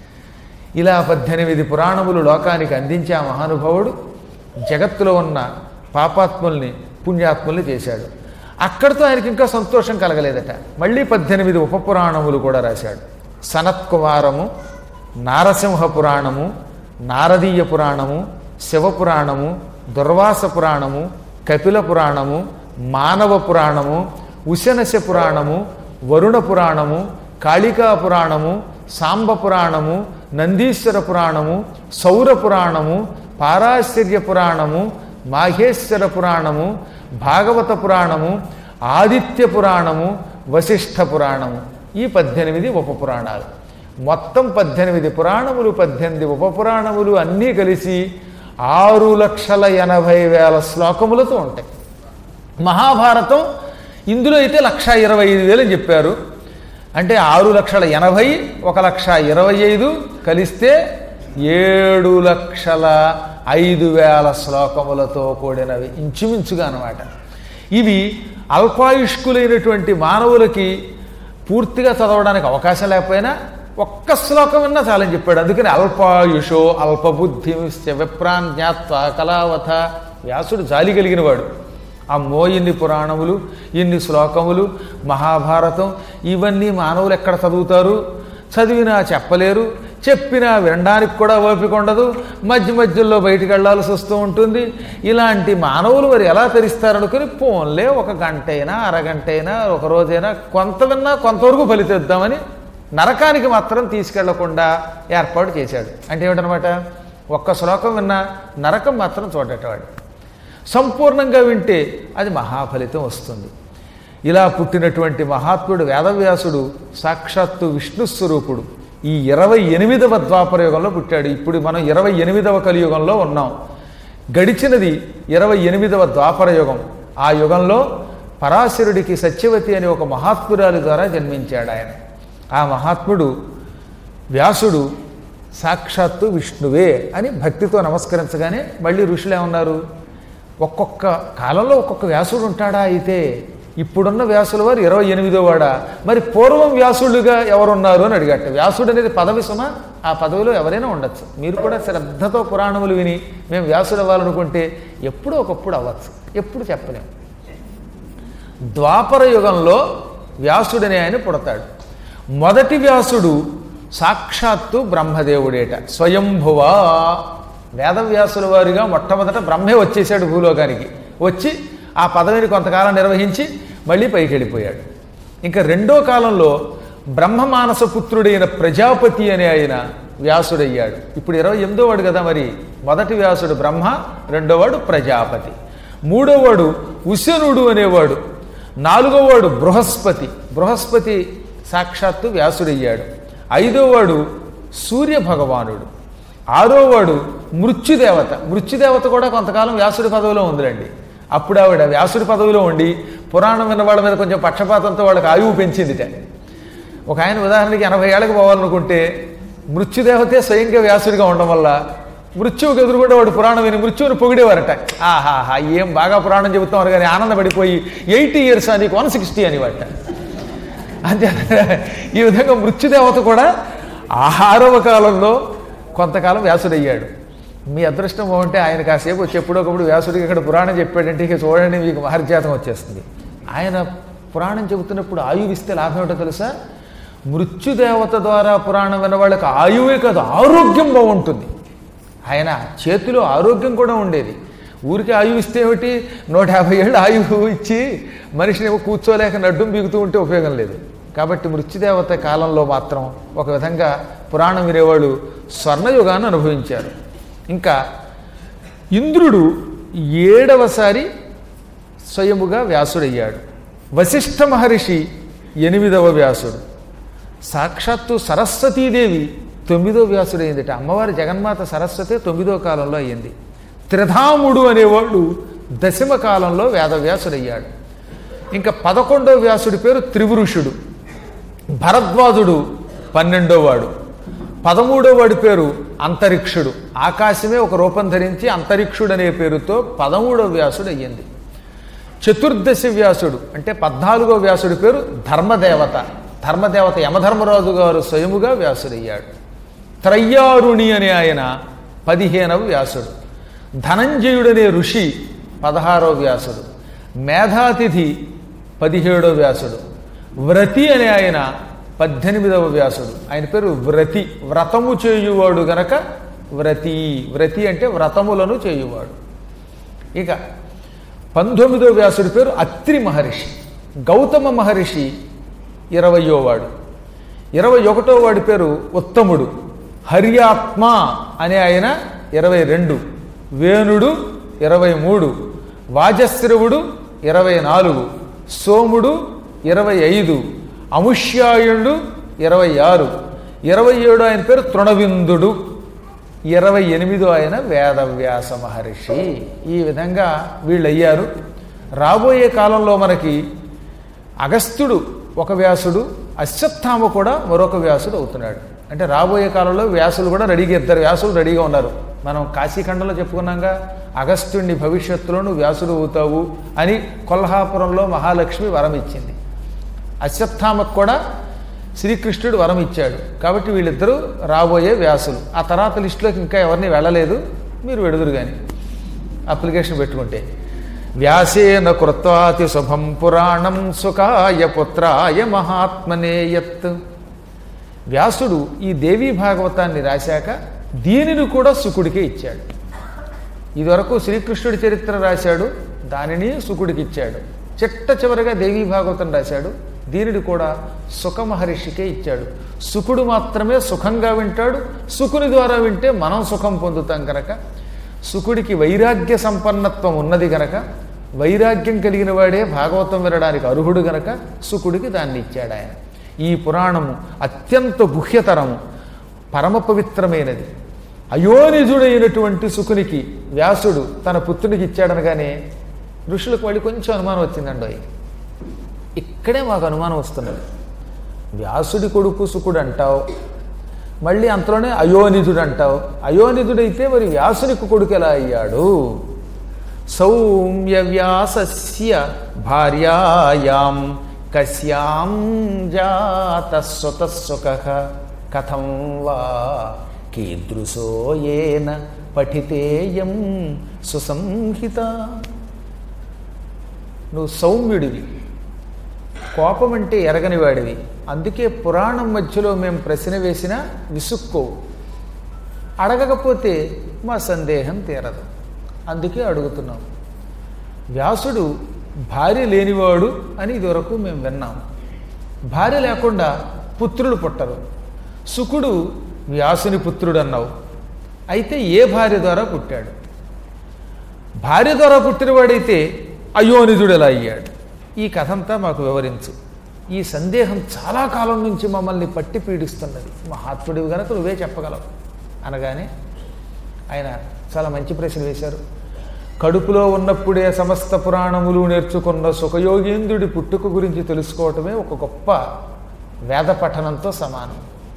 [SPEAKER 1] ఇలా పద్దెనిమిది పురాణములు లోకానికి అందించే ఆ మహానుభావుడు జగత్తులో ఉన్న పాపాత్ముల్ని పుణ్యాత్ముల్ని చేశాడు అక్కడితో ఆయనకి ఇంకా సంతోషం కలగలేదట మళ్ళీ పద్దెనిమిది ఉపపురాణములు కూడా రాశాడు సనత్కుమారము నారసింహ పురాణము నారదీయ పురాణము శివపురాణము దుర్వాస పురాణము కపిల పురాణము మానవ పురాణము ఉశనశ పురాణము వరుణ పురాణము కాళికా పురాణము సాంబ పురాణము నందీశ్వర పురాణము సౌర పురాణము పారాశ్చర్య పురాణము మాహేశ్వర పురాణము భాగవత పురాణము ఆదిత్య పురాణము వశిష్ఠ పురాణము ఈ పద్దెనిమిది ఉపపురాణాలు మొత్తం పద్దెనిమిది పురాణములు పద్దెనిమిది ఉపపురాణములు అన్నీ కలిసి ఆరు లక్షల ఎనభై వేల శ్లోకములతో ఉంటాయి మహాభారతం ఇందులో అయితే లక్ష ఇరవై ఐదు వేలు అని చెప్పారు అంటే ఆరు లక్షల ఎనభై ఒక లక్ష ఇరవై ఐదు కలిస్తే ఏడు లక్షల ఐదు వేల శ్లోకములతో కూడినవి ఇంచుమించుగా అనమాట ఇవి అల్పాయుష్కులైనటువంటి మానవులకి పూర్తిగా చదవడానికి అవకాశం లేకపోయినా ఒక్క శ్లోకం విన్నా చాలని చెప్పాడు అందుకని అల్పాయుషో అల్పబుద్ధి విప్రాన్ జ్ఞాత్వ కళావత వ్యాసుడు జాలి కలిగిన వాడు అమ్మో ఇన్ని పురాణములు ఇన్ని శ్లోకములు మహాభారతం ఇవన్నీ మానవులు ఎక్కడ చదువుతారు చదివినా చెప్పలేరు చెప్పినా వినడానికి కూడా ఓపిక ఉండదు మధ్య మధ్యలో బయటికి వెళ్ళాల్సి వస్తూ ఉంటుంది ఇలాంటి మానవులు మరి ఎలా తెరిస్తారనుకుని పోన్లే ఒక గంట అయినా అరగంట అయినా ఒక రోజైనా కొంత విన్నా కొంతవరకు ఫలితేద్దామని నరకానికి మాత్రం తీసుకెళ్లకుండా ఏర్పాటు చేశాడు అంటే ఏమిటనమాట ఒక్క శ్లోకం విన్నా నరకం మాత్రం చూడటవాడు సంపూర్ణంగా వింటే అది మహాఫలితం వస్తుంది ఇలా పుట్టినటువంటి మహాత్ముడు వేదవ్యాసుడు సాక్షాత్తు విష్ణు స్వరూపుడు ఈ ఇరవై ఎనిమిదవ ద్వాపర యుగంలో పుట్టాడు ఇప్పుడు మనం ఇరవై ఎనిమిదవ కలియుగంలో ఉన్నాం గడిచినది ఇరవై ఎనిమిదవ ద్వాపర యుగం ఆ యుగంలో పరాశరుడికి సత్యవతి అనే ఒక మహాత్మురాలి ద్వారా జన్మించాడు ఆయన ఆ మహాత్ముడు వ్యాసుడు సాక్షాత్తు విష్ణువే అని భక్తితో నమస్కరించగానే మళ్ళీ ఋషులు ఏమన్నారు ఒక్కొక్క కాలంలో ఒక్కొక్క వ్యాసుడు ఉంటాడా అయితే ఇప్పుడున్న వ్యాసుల వారు ఇరవై ఎనిమిదో వాడా మరి పూర్వం వ్యాసుడుగా ఎవరున్నారు అని అడిగట వ్యాసుడు అనేది పదవి సుమ ఆ పదవిలో ఎవరైనా ఉండొచ్చు మీరు కూడా శ్రద్ధతో పురాణములు విని మేము వ్యాసుడు అవ్వాలనుకుంటే ఎప్పుడో ఒకప్పుడు అవ్వచ్చు ఎప్పుడు చెప్పలేం ద్వాపర యుగంలో వ్యాసుడనే ఆయన పుడతాడు మొదటి వ్యాసుడు సాక్షాత్తు బ్రహ్మదేవుడేట స్వయంభువా వేదవ్యాసుల వారిగా మొట్టమొదట బ్రహ్మే వచ్చేసాడు భూలోకానికి వచ్చి ఆ పదవిని కొంతకాలం నిర్వహించి మళ్ళీ పైకి వెళ్ళిపోయాడు ఇంకా రెండో కాలంలో బ్రహ్మమానస పుత్రుడైన ప్రజాపతి అనే ఆయన వ్యాసుడయ్యాడు ఇప్పుడు ఇరవై ఎనిమిదో వాడు కదా మరి మొదటి వ్యాసుడు బ్రహ్మ రెండోవాడు ప్రజాపతి మూడోవాడు ఉశనుడు అనేవాడు నాలుగోవాడు బృహస్పతి బృహస్పతి సాక్షాత్తు వ్యాసుడయ్యాడు ఐదోవాడు సూర్య భగవానుడు ఆరోవాడు మృత్యుదేవత మృత్యుదేవత కూడా కొంతకాలం వ్యాసుడి పదవిలో ఉందిరండి అప్పుడు ఆవిడ వ్యాసుడి పదవిలో ఉండి పురాణం విన్న వాళ్ళ మీద కొంచెం పక్షపాతంతో వాళ్ళకి ఆయువు పెంచిందిట ఒక ఆయన ఉదాహరణకి ఎనభై ఏళ్ళకి పోవాలనుకుంటే మృత్యుదేవతే స్వయంగా వ్యాసుడిగా ఉండడం వల్ల మృత్యువుకి ఎదురుకుండా వాడు పురాణం విని మృత్యువుని పొగిడేవారట ఆహాహా ఏం బాగా పురాణం చెబుతున్నారు కానీ ఆనందపడిపోయి ఎయిటీ ఇయర్స్ అని వన్ సిక్స్టీ అని వాట అంతే ఈ విధంగా మృత్యుదేవత కూడా ఆహారవ కాలంలో కొంతకాలం వ్యాసుడయ్యాడు మీ అదృష్టం బాగుంటే ఆయన కాసేపు వచ్చి ఎప్పుడొకప్పుడు వ్యాసుడికి ఇక్కడ పురాణం చెప్పాడంటే ఇక చూడండి మీకు మహర్జాతం వచ్చేస్తుంది ఆయన పురాణం చెబుతున్నప్పుడు ఆయువు ఇస్తే లాభం ఏంటో తెలుసా మృత్యుదేవత ద్వారా పురాణం విన్న వాళ్ళకి ఆయువే కాదు ఆరోగ్యం బాగుంటుంది ఆయన చేతిలో ఆరోగ్యం కూడా ఉండేది ఊరికి ఆయువు ఇస్తే ఏమిటి నూట యాభై ఏళ్ళు ఆయువు ఇచ్చి మనిషిని ఏమో కూర్చోలేక నడ్డం బిగుతూ ఉంటే ఉపయోగం లేదు కాబట్టి మృత్యుదేవత కాలంలో మాత్రం ఒక విధంగా పురాణం వినేవాళ్ళు స్వర్ణయుగాన్ని అనుభవించారు ఇంకా ఇంద్రుడు ఏడవసారి స్వయముగా వ్యాసుడయ్యాడు వశిష్ఠ మహర్షి ఎనిమిదవ వ్యాసుడు సాక్షాత్తు సరస్వతీదేవి తొమ్మిదో వ్యాసుడైందిట అమ్మవారి జగన్మాత సరస్వతి తొమ్మిదో కాలంలో అయ్యింది త్రిధాముడు అనేవాడు దశమ కాలంలో వేదవ్యాసుడయ్యాడు ఇంకా పదకొండో వ్యాసుడి పేరు త్రివృషుడు భరద్వాజుడు పన్నెండో వాడు పదమూడో వాడి పేరు అంతరిక్షుడు ఆకాశమే ఒక రూపం ధరించి అంతరిక్షుడు అనే పేరుతో పదమూడో వ్యాసుడు అయ్యింది చతుర్దశి వ్యాసుడు అంటే పద్నాలుగో వ్యాసుడి పేరు ధర్మదేవత ధర్మదేవత యమధర్మరాజు గారు స్వయముగా వ్యాసుడయ్యాడు త్రయ్యారుణి అనే ఆయన పదిహేనవ వ్యాసుడు ధనంజయుడనే ఋషి పదహారో వ్యాసుడు మేధాతిథి పదిహేడో వ్యాసుడు వ్రతి అనే ఆయన పద్దెనిమిదవ వ్యాసుడు ఆయన పేరు వ్రతి వ్రతము చేయువాడు గనక వ్రతి వ్రతి అంటే వ్రతములను చేయువాడు ఇక పంతొమ్మిదో వ్యాసుడి పేరు అత్రి మహర్షి గౌతమ మహర్షి ఇరవయో వాడు ఇరవై ఒకటో వాడి పేరు ఉత్తముడు హర్యాత్మ అనే ఆయన ఇరవై రెండు వేణుడు ఇరవై మూడు వాజశ్రవుడు ఇరవై నాలుగు సోముడు ఇరవై ఐదు అముష్యాయుడు ఇరవై ఆరు ఇరవై ఏడు ఆయన పేరు తృణవిందుడు ఇరవై ఎనిమిదో ఆయన వేదవ్యాస మహర్షి ఈ విధంగా వీళ్ళు అయ్యారు రాబోయే కాలంలో మనకి అగస్త్యుడు ఒక వ్యాసుడు అశ్వత్థామ కూడా మరొక వ్యాసుడు అవుతున్నాడు అంటే రాబోయే కాలంలో వ్యాసులు కూడా రెడీగా ఇద్దరు వ్యాసులు రెడీగా ఉన్నారు మనం కాశీఖండంలో చెప్పుకున్నాగా అగస్త్యుడిని భవిష్యత్తులో నువ్వు వ్యాసుడు అవుతావు అని కొల్హాపురంలో మహాలక్ష్మి వరం ఇచ్చింది అశ్వత్థామకు కూడా శ్రీకృష్ణుడు వరం ఇచ్చాడు కాబట్టి వీళ్ళిద్దరూ రాబోయే వ్యాసులు ఆ తర్వాత లిస్టులోకి ఇంకా ఎవరిని వెళ్ళలేదు మీరు వెడుదురు కానీ అప్లికేషన్ పెట్టుకుంటే వ్యాసేన కృత్వాతి శుభం పురాణం సుఖాయ పుత్రాయ మహాత్మనే యత్ వ్యాసుడు ఈ దేవీ భాగవతాన్ని రాశాక దీనిని కూడా సుకుడికే ఇచ్చాడు ఇదివరకు శ్రీకృష్ణుడి చరిత్ర రాశాడు దానిని సుకుడికి ఇచ్చాడు చిట్ట చివరగా దేవీ భాగవతం రాశాడు దీనిని కూడా సుఖ మహర్షికే ఇచ్చాడు సుకుడు మాత్రమే సుఖంగా వింటాడు సుకుని ద్వారా వింటే మనం సుఖం పొందుతాం కనుక సుకుడికి వైరాగ్య సంపన్నత్వం ఉన్నది గనక వైరాగ్యం కలిగిన వాడే భాగవతం వినడానికి అర్హుడు గనక సుకుడికి దాన్ని ఇచ్చాడు ఆయన ఈ పురాణము అత్యంత గుహ్యతరము పరమ పవిత్రమైనది అయోనిజుడైనటువంటి సుకునికి వ్యాసుడు తన పుత్రునికి ఇచ్చాడనగానే ఋషులకు మళ్ళీ కొంచెం అనుమానం వచ్చిందండి అవి ఇక్కడే మాకు అనుమానం వస్తున్నది వ్యాసుడి కొడుకు సుకుడు అంటావు మళ్ళీ అంతలోనే అయోనిధుడు అంటావు అయోనిధుడైతే మరి వ్యాసునికి కొడుకు ఎలా అయ్యాడు సౌమ్య వ్యాసస్య భార్యాయాం కస్యాం జాత సుఖ కథం వా కీదృశోయేన పఠితేయం సుసంహిత నువ్వు సౌమ్యుడివి కోపం అంటే ఎరగని వాడివి అందుకే పురాణం మధ్యలో మేము ప్రశ్న వేసినా విసుక్కోవు అడగకపోతే మా సందేహం తీరదు అందుకే అడుగుతున్నాం వ్యాసుడు భార్య లేనివాడు అని ఇదివరకు మేము విన్నాం భార్య లేకుండా పుత్రుడు పుట్టరు సుకుడు వ్యాసుని పుత్రుడు అన్నావు అయితే ఏ భార్య ద్వారా పుట్టాడు భార్య ద్వారా పుట్టినవాడైతే అయోనిజుడు ఎలా అయ్యాడు ఈ కథంతా మాకు వివరించు ఈ సందేహం చాలా కాలం నుంచి మమ్మల్ని పట్టి పీడిస్తున్నది మహాత్ముడివి గనక నువ్వే చెప్పగలవు అనగానే ఆయన చాలా మంచి ప్రశ్న వేశారు కడుపులో ఉన్నప్పుడే సమస్త పురాణములు నేర్చుకున్న సుఖయోగేంద్రుడి పుట్టుక గురించి తెలుసుకోవటమే ఒక గొప్ప వేద పఠనంతో సమానం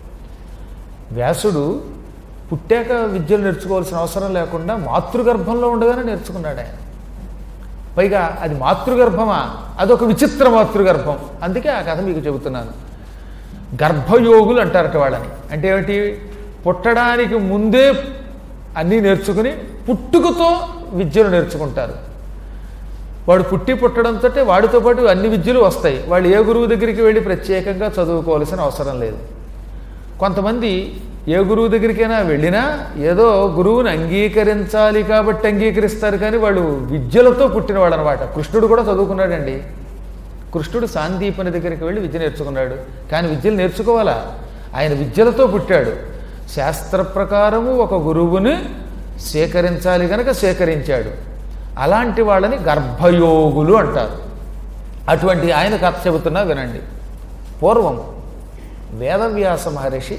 [SPEAKER 1] వ్యాసుడు పుట్టాక విద్యలు నేర్చుకోవాల్సిన అవసరం లేకుండా మాతృగర్భంలో ఉండగానే నేర్చుకున్నాడు ఆయన పైగా అది మాతృగర్భమా అదొక విచిత్ర మాతృగర్భం అందుకే ఆ కథ మీకు చెబుతున్నాను గర్భయోగులు అంటారట వాళ్ళని అంటే ఏమిటి పుట్టడానికి ముందే అన్నీ నేర్చుకుని పుట్టుకతో విద్యలు నేర్చుకుంటారు వాడు పుట్టి పుట్టడంతో వాడితో పాటు అన్ని విద్యలు వస్తాయి వాళ్ళు ఏ గురువు దగ్గరికి వెళ్ళి ప్రత్యేకంగా చదువుకోవాల్సిన అవసరం లేదు కొంతమంది ఏ గురువు దగ్గరికైనా వెళ్ళినా ఏదో గురువుని అంగీకరించాలి కాబట్టి అంగీకరిస్తారు కానీ వాళ్ళు విద్యలతో పుట్టినవాడు అనమాట కృష్ణుడు కూడా చదువుకున్నాడండి కృష్ణుడు సాందీపని దగ్గరికి వెళ్ళి విద్య నేర్చుకున్నాడు కానీ విద్యలు నేర్చుకోవాలా ఆయన విద్యలతో పుట్టాడు శాస్త్ర ప్రకారము ఒక గురువుని సేకరించాలి గనక సేకరించాడు అలాంటి వాళ్ళని గర్భయోగులు అంటారు అటువంటి ఆయన కథ చెబుతున్నా వినండి పూర్వం వేదవ్యాస మహర్షి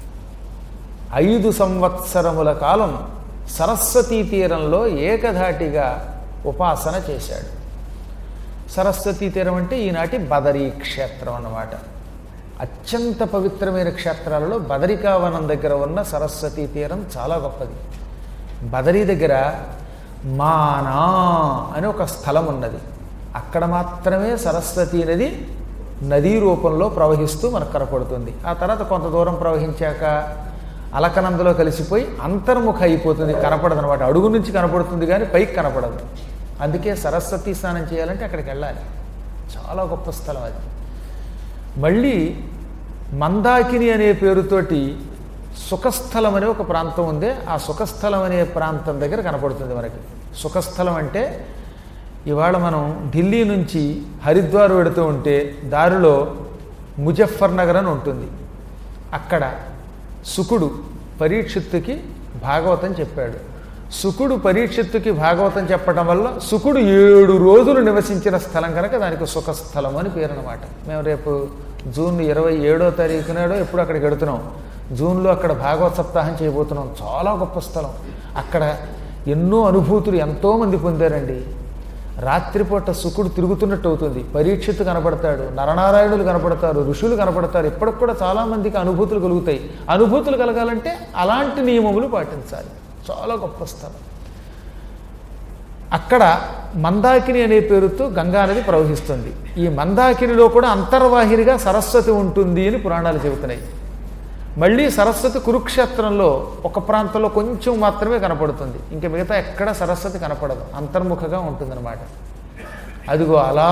[SPEAKER 1] ఐదు సంవత్సరముల కాలం సరస్వతీ తీరంలో ఏకధాటిగా ఉపాసన చేశాడు సరస్వతీ తీరం అంటే ఈనాటి బదరీ క్షేత్రం అన్నమాట అత్యంత పవిత్రమైన క్షేత్రాలలో బదరికావనం దగ్గర ఉన్న సరస్వతీ తీరం చాలా గొప్పది బదరీ దగ్గర మానా అని ఒక స్థలం ఉన్నది అక్కడ మాత్రమే సరస్వతీ నది నదీ రూపంలో ప్రవహిస్తూ మనకు కనపడుతుంది ఆ తర్వాత కొంత దూరం ప్రవహించాక అలకనందలో కలిసిపోయి అంతర్ముఖ అయిపోతుంది కనపడదు అనమాట అడుగు నుంచి కనపడుతుంది కానీ పైకి కనపడదు అందుకే సరస్వతి స్నానం చేయాలంటే అక్కడికి వెళ్ళాలి చాలా గొప్ప స్థలం అది మళ్ళీ మందాకిని అనే పేరుతోటి సుఖస్థలం అనే ఒక ప్రాంతం ఉంది ఆ సుఖస్థలం అనే ప్రాంతం దగ్గర కనపడుతుంది మనకి సుఖస్థలం అంటే ఇవాళ మనం ఢిల్లీ నుంచి హరిద్వార్ వెడుతూ ఉంటే దారిలో ముజఫర్ నగర్ అని ఉంటుంది అక్కడ సుకుడు పరీక్షిత్తుకి భాగవతం చెప్పాడు సుకుడు పరీక్షిత్తుకి భాగవతం చెప్పడం వల్ల సుకుడు ఏడు రోజులు నివసించిన స్థలం కనుక దానికి సుఖస్థలం అని పేరు అనమాట మేము రేపు జూన్ ఇరవై ఏడో తారీఖు నాడు ఎప్పుడు అక్కడికి వెడుతున్నాం జూన్లో అక్కడ భాగవత సప్తాహం చేయబోతున్నాం చాలా గొప్ప స్థలం అక్కడ ఎన్నో అనుభూతులు ఎంతోమంది పొందారండి రాత్రిపూట శుకుడు తిరుగుతున్నట్టు అవుతుంది పరీక్షిత్తు కనపడతాడు నరనారాయణులు కనపడతారు ఋషులు కనపడతారు ఇప్పటికి కూడా చాలామందికి అనుభూతులు కలుగుతాయి అనుభూతులు కలగాలంటే అలాంటి నియమములు పాటించాలి చాలా గొప్ప స్థలం అక్కడ మందాకిని అనే పేరుతో గంగానది ప్రవహిస్తుంది ఈ మందాకినిలో కూడా అంతర్వాహినిగా సరస్వతి ఉంటుంది అని పురాణాలు చెబుతున్నాయి మళ్ళీ సరస్వతి కురుక్షేత్రంలో ఒక ప్రాంతంలో కొంచెం మాత్రమే కనపడుతుంది ఇంకా మిగతా ఎక్కడ సరస్వతి కనపడదు అంతర్ముఖగా ఉంటుందన్నమాట అదిగో అలా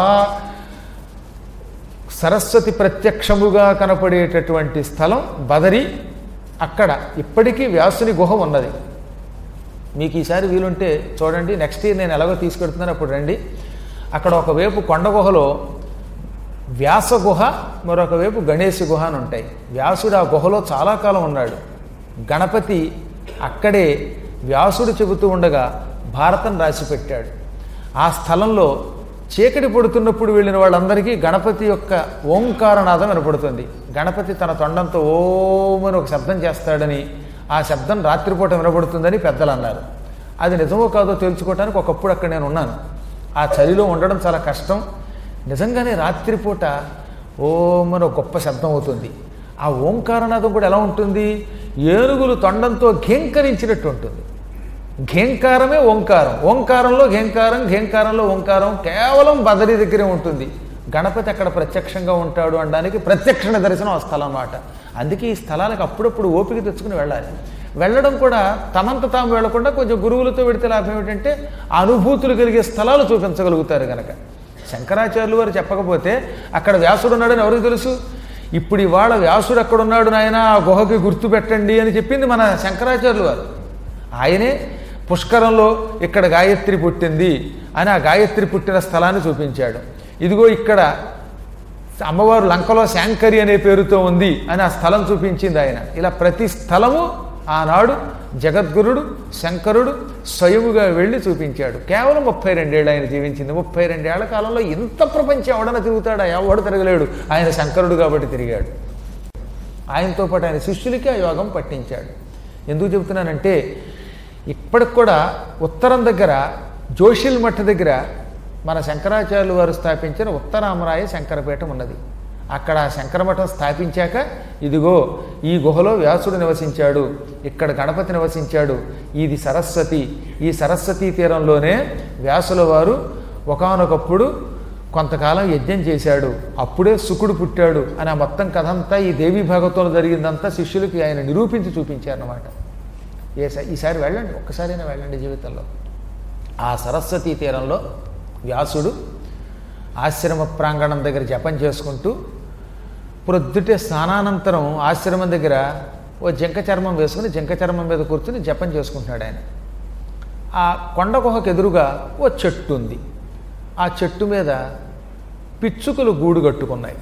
[SPEAKER 1] సరస్వతి ప్రత్యక్షముగా కనపడేటటువంటి స్థలం బదరి అక్కడ ఇప్పటికీ వ్యాసుని గుహ ఉన్నది మీకు ఈసారి వీలుంటే చూడండి నెక్స్ట్ ఇయర్ నేను ఎలాగో తీసుకెడుతున్నాను అప్పుడు రండి అక్కడ ఒకవైపు కొండ గుహలో వ్యాస గుహ మరొక వైపు గణేశ గుహ అని ఉంటాయి వ్యాసుడు ఆ గుహలో చాలా కాలం ఉన్నాడు గణపతి అక్కడే వ్యాసుడు చెబుతూ ఉండగా భారతం రాసిపెట్టాడు ఆ స్థలంలో చీకటి పడుతున్నప్పుడు వెళ్ళిన వాళ్ళందరికీ గణపతి యొక్క ఓంకారనాదం వినపడుతుంది గణపతి తన తొండంతో ఓమని ఒక శబ్దం చేస్తాడని ఆ శబ్దం రాత్రిపూట వినపడుతుందని పెద్దలు అన్నారు అది నిజమో కాదో తెలుసుకోవడానికి ఒకప్పుడు అక్కడ నేను ఉన్నాను ఆ చలిలో ఉండడం చాలా కష్టం నిజంగానే రాత్రిపూట ఓమని ఒక గొప్ప శబ్దం అవుతుంది ఆ ఓంకారనాదం కూడా ఎలా ఉంటుంది ఏనుగులు తొండంతో ఘేంకరించినట్టు ఉంటుంది ఘేంకారమే ఓంకారం ఓంకారంలో ఘేంకారం ఘేంకారంలో ఓంకారం కేవలం బదరి దగ్గరే ఉంటుంది గణపతి అక్కడ ప్రత్యక్షంగా ఉంటాడు అనడానికి ప్రత్యక్ష దర్శనం ఆ స్థలం అన్నమాట అందుకే ఈ స్థలాలకు అప్పుడప్పుడు ఓపిక తెచ్చుకుని వెళ్ళాలి వెళ్ళడం కూడా తమంత తాము వెళ్లకుండా కొంచెం గురువులతో వెడితే లాభం ఏమిటంటే ఆ అనుభూతులు కలిగే స్థలాలు చూపించగలుగుతారు కనుక శంకరాచార్యులు వారు చెప్పకపోతే అక్కడ వ్యాసుడు ఉన్నాడని ఎవరికి తెలుసు ఇప్పుడు ఇవాళ వ్యాసుడు అక్కడ ఉన్నాడు నాయన ఆ గుహకి గుర్తు పెట్టండి అని చెప్పింది మన శంకరాచార్యులు వారు ఆయనే పుష్కరంలో ఇక్కడ గాయత్రి పుట్టింది అని ఆ గాయత్రి పుట్టిన స్థలాన్ని చూపించాడు ఇదిగో ఇక్కడ అమ్మవారు లంకలో శాంకరి అనే పేరుతో ఉంది అని ఆ స్థలం చూపించింది ఆయన ఇలా ప్రతి స్థలము ఆనాడు జగద్గురుడు శంకరుడు స్వయముగా వెళ్ళి చూపించాడు కేవలం ముప్పై రెండేళ్ళు ఆయన జీవించింది ముప్పై రెండేళ్ల కాలంలో ఇంత ప్రపంచం ఎవడన తిరుగుతాడా ఎవడు తిరగలేడు ఆయన శంకరుడు కాబట్టి తిరిగాడు ఆయనతో పాటు ఆయన శిష్యులకి ఆ యోగం పట్టించాడు ఎందుకు చెబుతున్నానంటే ఇప్పటికి కూడా ఉత్తరం దగ్గర జోషిల్ మఠ దగ్గర మన శంకరాచార్యులు వారు స్థాపించిన ఉత్తరామరాయ శంకరపీఠం ఉన్నది అక్కడ ఆ శంకరమఠం స్థాపించాక ఇదిగో ఈ గుహలో వ్యాసుడు నివసించాడు ఇక్కడ గణపతి నివసించాడు ఇది సరస్వతి ఈ సరస్వతీ తీరంలోనే వ్యాసుల వారు ఒకానొకప్పుడు కొంతకాలం యజ్ఞం చేశాడు అప్పుడే శుకుడు పుట్టాడు అని ఆ మొత్తం కథ అంతా ఈ దేవీ భాగవతంలో జరిగిందంతా శిష్యులకి ఆయన నిరూపించి చూపించారన్నమాట ఏ ఈసారి వెళ్ళండి ఒక్కసారైనా వెళ్ళండి జీవితంలో ఆ సరస్వతీ తీరంలో వ్యాసుడు ఆశ్రమ ప్రాంగణం దగ్గర జపం చేసుకుంటూ ప్రొద్దుటే స్నానానంతరం ఆశ్రమం దగ్గర ఓ జింక చర్మం వేసుకుని జింక చర్మం మీద కూర్చుని జపం చేసుకుంటున్నాడు ఆయన ఆ కొండ గుహకు ఎదురుగా ఓ చెట్టు ఉంది ఆ చెట్టు మీద పిచ్చుకలు గూడు కట్టుకున్నాయి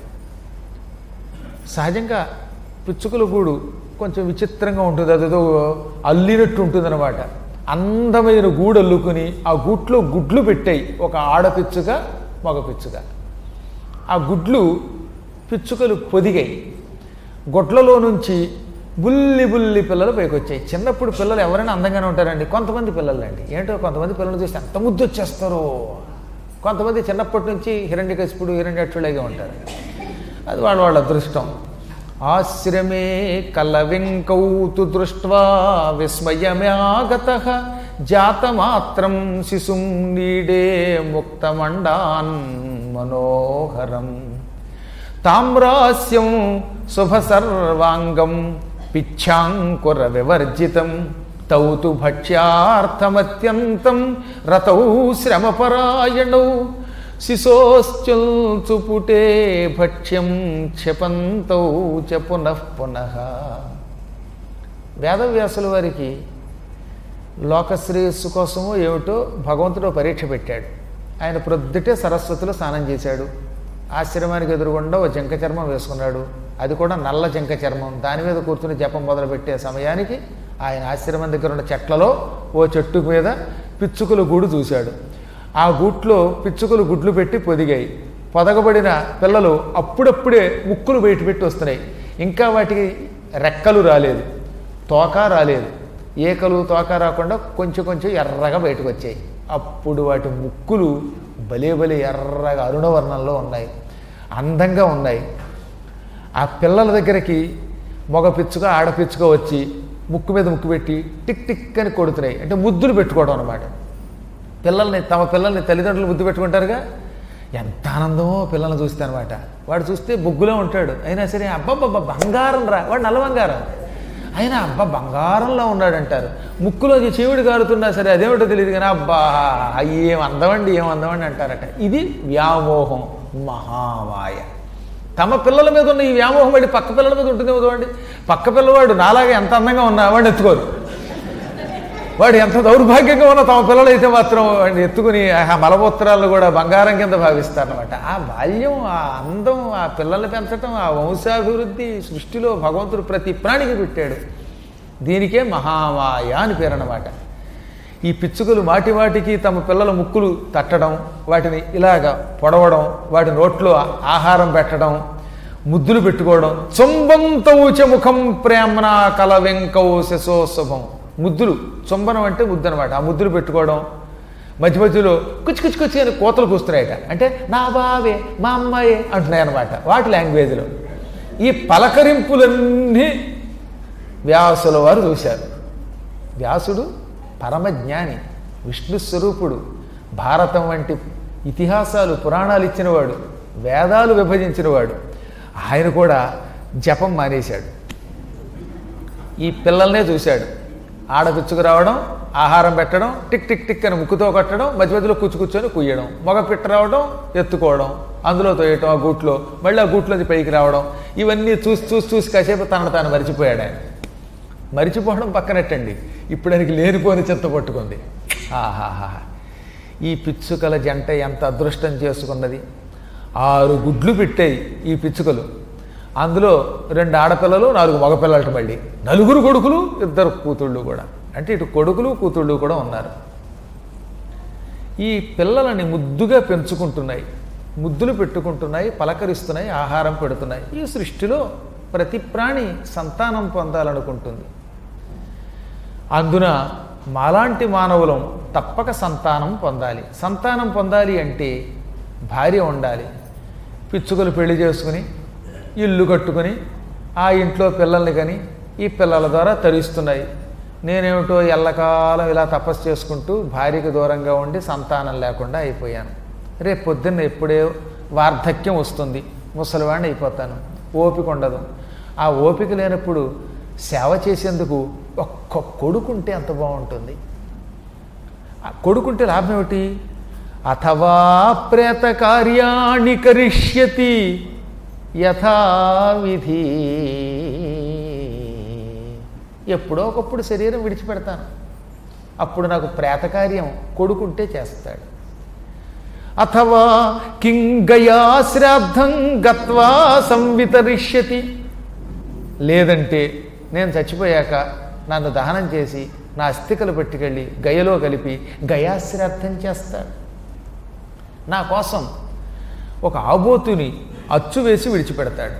[SPEAKER 1] సహజంగా పిచ్చుకల గూడు కొంచెం విచిత్రంగా ఉంటుంది అదేదో అల్లినట్టు ఉంటుంది అనమాట అందమైన గూడు అల్లుకుని ఆ గూట్లో గుడ్లు పెట్టాయి ఒక ఆడపిచ్చుక మగ పిచ్చుక ఆ గుడ్లు పిచ్చుకలు పొదిగాయి గొడ్లలో నుంచి బుల్లి బుల్లి పిల్లలు పైకి వచ్చాయి చిన్నప్పుడు పిల్లలు ఎవరైనా అందంగానే ఉంటారండి కొంతమంది పిల్లలు అండి ఏంటో కొంతమంది పిల్లలు చూస్తే ఎంత ముద్దు వచ్చేస్తారో కొంతమంది చిన్నప్పటి నుంచి హిరణ్యకశిపుడు హిరణ్యక్షుడిగా ఉంటారు అది వాళ్ళ వాళ్ళ అదృష్టం ఆశ్రమే కలవింకౌతు దృష్ట్వా విస్మయమాగత జాతమాత్రం శిశుం నీడే ముక్తమండాన్ మనోహరం తామ్రాస్యం శుభసర్వాంగం పిచ్ఛాంకుర వివర్జితం తౌ తు భక్ష్యార్థమత్యంతం రతౌ శ్రమపరాయణౌ శిశోశ్చుల్చుపుటే భక్ష్యం క్షపంతౌ చ పునః పునః వేదవ్యాసుల వారికి లోకశ్రేయస్సు కోసమో ఏమిటో భగవంతుడు పరీక్ష పెట్టాడు ఆయన ప్రొద్దుటే సరస్వతిలో స్నానం చేశాడు ఆశ్రమానికి ఎదురుగుండా ఓ జంక చర్మం వేసుకున్నాడు అది కూడా నల్ల జంక చర్మం దాని మీద కూర్చుని జపం మొదలుపెట్టే సమయానికి ఆయన ఆశ్రమం దగ్గర ఉన్న చెట్లలో ఓ చెట్టు మీద పిచ్చుకల గూడు చూశాడు ఆ గూట్లో పిచ్చుకలు గుడ్లు పెట్టి పొదిగాయి పొదగబడిన పిల్లలు అప్పుడప్పుడే ముక్కులు బయట పెట్టి వస్తున్నాయి ఇంకా వాటికి రెక్కలు రాలేదు తోక రాలేదు ఏకలు తోక రాకుండా కొంచెం కొంచెం ఎర్రగా బయటకు వచ్చాయి అప్పుడు వాటి ముక్కులు భలే భలే ఎర్రగా అరుణవర్ణంలో ఉన్నాయి అందంగా ఉన్నాయి ఆ పిల్లల దగ్గరికి మగ పిచ్చుక ఆడపిచ్చుక వచ్చి ముక్కు మీద ముక్కు పెట్టి టిక్ టిక్ అని కొడుతున్నాయి అంటే ముద్దులు పెట్టుకోవడం అనమాట పిల్లల్ని తమ పిల్లల్ని తల్లిదండ్రులు ముద్దు పెట్టుకుంటారుగా ఎంత ఆనందమో పిల్లల్ని చూస్తే అనమాట వాడు చూస్తే బొగ్గులో ఉంటాడు అయినా సరే అబ్బబ్బబ్బ బంగారం రా వాడు నల్ల బంగారం అయినా అబ్బా బంగారంలో ఉన్నాడు అంటారు ముక్కులోకి చెవిడి కారుతున్నా సరే అదేమిటో తెలియదు కానీ అబ్బా ఏం అందమండి ఏం అందమండి అంటారట ఇది వ్యామోహం మహామాయ తమ పిల్లల మీద ఉన్న ఈ వ్యామోహం వాడి పక్క పిల్లల మీద ఉంటుందేమో చూడండి పక్క పిల్లవాడు నాలాగా ఎంత అందంగా ఉన్నా వాడిని ఎత్తుకోరు వాడు ఎంత దౌర్భాగ్యంగా ఉన్న తమ పిల్లలు అయితే మాత్రం వాడిని ఎత్తుకుని ఆ మలమూత్రాలను కూడా బంగారం కింద భావిస్తారనమాట ఆ బాల్యం ఆ అందం ఆ పిల్లల్ని పెంచటం ఆ వంశాభివృద్ధి సృష్టిలో భగవంతుడు ప్రతి ప్రాణికి పెట్టాడు దీనికే మహామాయ అని పేరు అన్నమాట ఈ పిచ్చుకలు మాటి మాటికి తమ పిల్లల ముక్కులు తట్టడం వాటిని ఇలాగ పొడవడం వాటి నోట్లో ఆహారం పెట్టడం ముద్దులు పెట్టుకోవడం చుంబంతౌచ ముఖం ప్రేమన కల వెంకౌ శశోశుభం ముద్దులు చుంబనం అంటే ముద్దు అనమాట ఆ ముద్దులు పెట్టుకోవడం మధ్య మధ్యలో కుచ్చి కుచ్చి కుచ్చి అని కోతలు కూస్తున్నాయట అంటే నా బావే మా అమ్మాయే అంటున్నాయి అనమాట వాటి లాంగ్వేజ్లో ఈ పలకరింపులన్నీ వ్యాసుల వారు చూశారు వ్యాసుడు పరమజ్ఞాని విష్ణు స్వరూపుడు భారతం వంటి ఇతిహాసాలు పురాణాలు ఇచ్చినవాడు వేదాలు విభజించినవాడు ఆయన కూడా జపం మానేశాడు ఈ పిల్లల్నే చూశాడు ఆడపిచ్చుకు రావడం ఆహారం పెట్టడం టిక్ టిక్ టిక్ అని ముక్కుతో కొట్టడం మధ్య మధ్యలో కూర్చు కూర్చొని కుయ్యడం మగ పిట్ట రావడం ఎత్తుకోవడం అందులో తోయటం ఆ గూట్లో మళ్ళీ ఆ గూట్లోంచి పైకి రావడం ఇవన్నీ చూసి చూసి చూసి కాసేపు తనను తాను మరిచిపోయాడు ఆయన మరిచిపోవడం పక్కనట్టండి ఇప్పుడు ఆయనకి లేనిపోని చెత్త పట్టుకుంది ఆహాహా ఈ పిచ్చుకల జంట ఎంత అదృష్టం చేసుకున్నది ఆరు గుడ్లు పెట్టాయి ఈ పిచ్చుకలు అందులో రెండు ఆడపిల్లలు నాలుగు మగపిల్లలట మళ్ళీ నలుగురు కొడుకులు ఇద్దరు కూతుళ్ళు కూడా అంటే ఇటు కొడుకులు కూతుళ్ళు కూడా ఉన్నారు ఈ పిల్లలని ముద్దుగా పెంచుకుంటున్నాయి ముద్దులు పెట్టుకుంటున్నాయి పలకరిస్తున్నాయి ఆహారం పెడుతున్నాయి ఈ సృష్టిలో ప్రతి ప్రాణి సంతానం పొందాలనుకుంటుంది అందున మాలాంటి మానవులం తప్పక సంతానం పొందాలి సంతానం పొందాలి అంటే భార్య ఉండాలి పిచ్చుకలు పెళ్లి చేసుకుని ఇల్లు కట్టుకుని ఆ ఇంట్లో పిల్లల్ని కానీ ఈ పిల్లల ద్వారా తరిస్తున్నాయి నేనేమిటో ఎల్లకాలం ఇలా తపస్సు చేసుకుంటూ భార్యకు దూరంగా ఉండి సంతానం లేకుండా అయిపోయాను రేపు పొద్దున్న ఎప్పుడే వార్ధక్యం వస్తుంది ముసలివాడిని అయిపోతాను ఓపిక ఉండదు ఆ ఓపిక లేనప్పుడు సేవ చేసేందుకు ఒక్క కొడుకుంటే ఎంత బాగుంటుంది ఆ కొడుకుంటే లాభం ఏమిటి అథవా ప్రేత కార్యాణి కరిష్యతి యథావిధి ఎప్పుడో ఒకప్పుడు శరీరం విడిచిపెడతాను అప్పుడు నాకు ప్రేతకార్యం కొడుకుంటే చేస్తాడు అథవా కింగయా శ్రాద్ధం గత్వా సంవితరిష్యతి లేదంటే నేను చచ్చిపోయాక నన్ను దహనం చేసి నా అస్థికలు పట్టుకెళ్ళి గయలో కలిపి గయాశ్రాద్ధం చేస్తాడు నా కోసం ఒక ఆబోతుని అచ్చు వేసి విడిచిపెడతాడు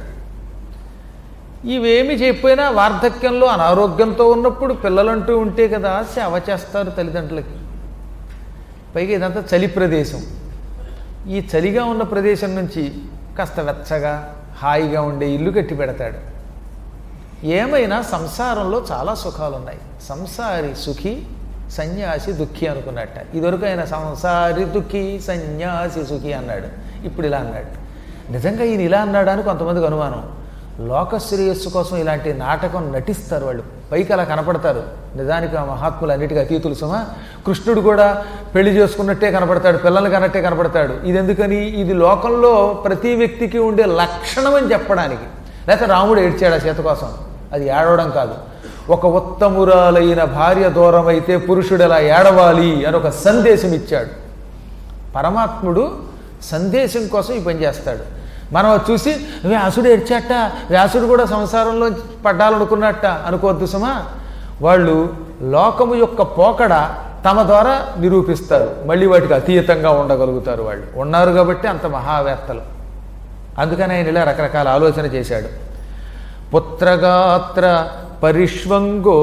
[SPEAKER 1] ఇవేమి చెప్పినా వార్ధక్యంలో అనారోగ్యంతో ఉన్నప్పుడు పిల్లలంటూ ఉంటే కదా సేవ చేస్తారు తల్లిదండ్రులకి పైగా ఇదంతా చలి ప్రదేశం ఈ చలిగా ఉన్న ప్రదేశం నుంచి కాస్త వెచ్చగా హాయిగా ఉండే ఇల్లు కట్టి పెడతాడు ఏమైనా సంసారంలో చాలా సుఖాలు ఉన్నాయి సంసారి సుఖి సన్యాసి దుఃఖి అనుకున్నట్ట ఇదివరకు ఆయన సంసారి దుఃఖి సన్యాసి సుఖి అన్నాడు ఇప్పుడు ఇలా అన్నాడు నిజంగా ఈయన ఇలా అన్నాడు అని కొంతమందికి అనుమానం లోక శ్రేయస్సు కోసం ఇలాంటి నాటకం నటిస్తారు వాళ్ళు పైకి అలా కనపడతారు నిజానికి ఆ మహాత్ములు అన్నిటికీ అతీతులు సుమా కృష్ణుడు కూడా పెళ్లి చేసుకున్నట్టే కనపడతాడు పిల్లల్ని కన్నట్టే కనపడతాడు ఇది ఎందుకని ఇది లోకంలో ప్రతి వ్యక్తికి ఉండే లక్షణం అని చెప్పడానికి లేకపోతే రాముడు ఏడ్చాడు ఆ సీత కోసం అది ఏడవడం కాదు ఒక ఉత్తమురాలైన భార్య దూరం అయితే పురుషుడు ఎలా ఏడవాలి అని ఒక సందేశం ఇచ్చాడు పరమాత్ముడు సందేశం కోసం ఈ పని చేస్తాడు మనం అది చూసి వ్యాసుడు ఏడ్చాట వ్యాసుడు కూడా సంసారంలో పడ్డాలనుకున్నట్ట అనుకోవద్దు సుమా వాళ్ళు లోకము యొక్క పోకడ తమ ద్వారా నిరూపిస్తారు మళ్ళీ వాటికి అతీతంగా ఉండగలుగుతారు వాళ్ళు ఉన్నారు కాబట్టి అంత మహావేత్తలు అందుకని ఆయన ఇలా రకరకాల ఆలోచన చేశాడు పుత్రగాత్ర పరిష్వంగో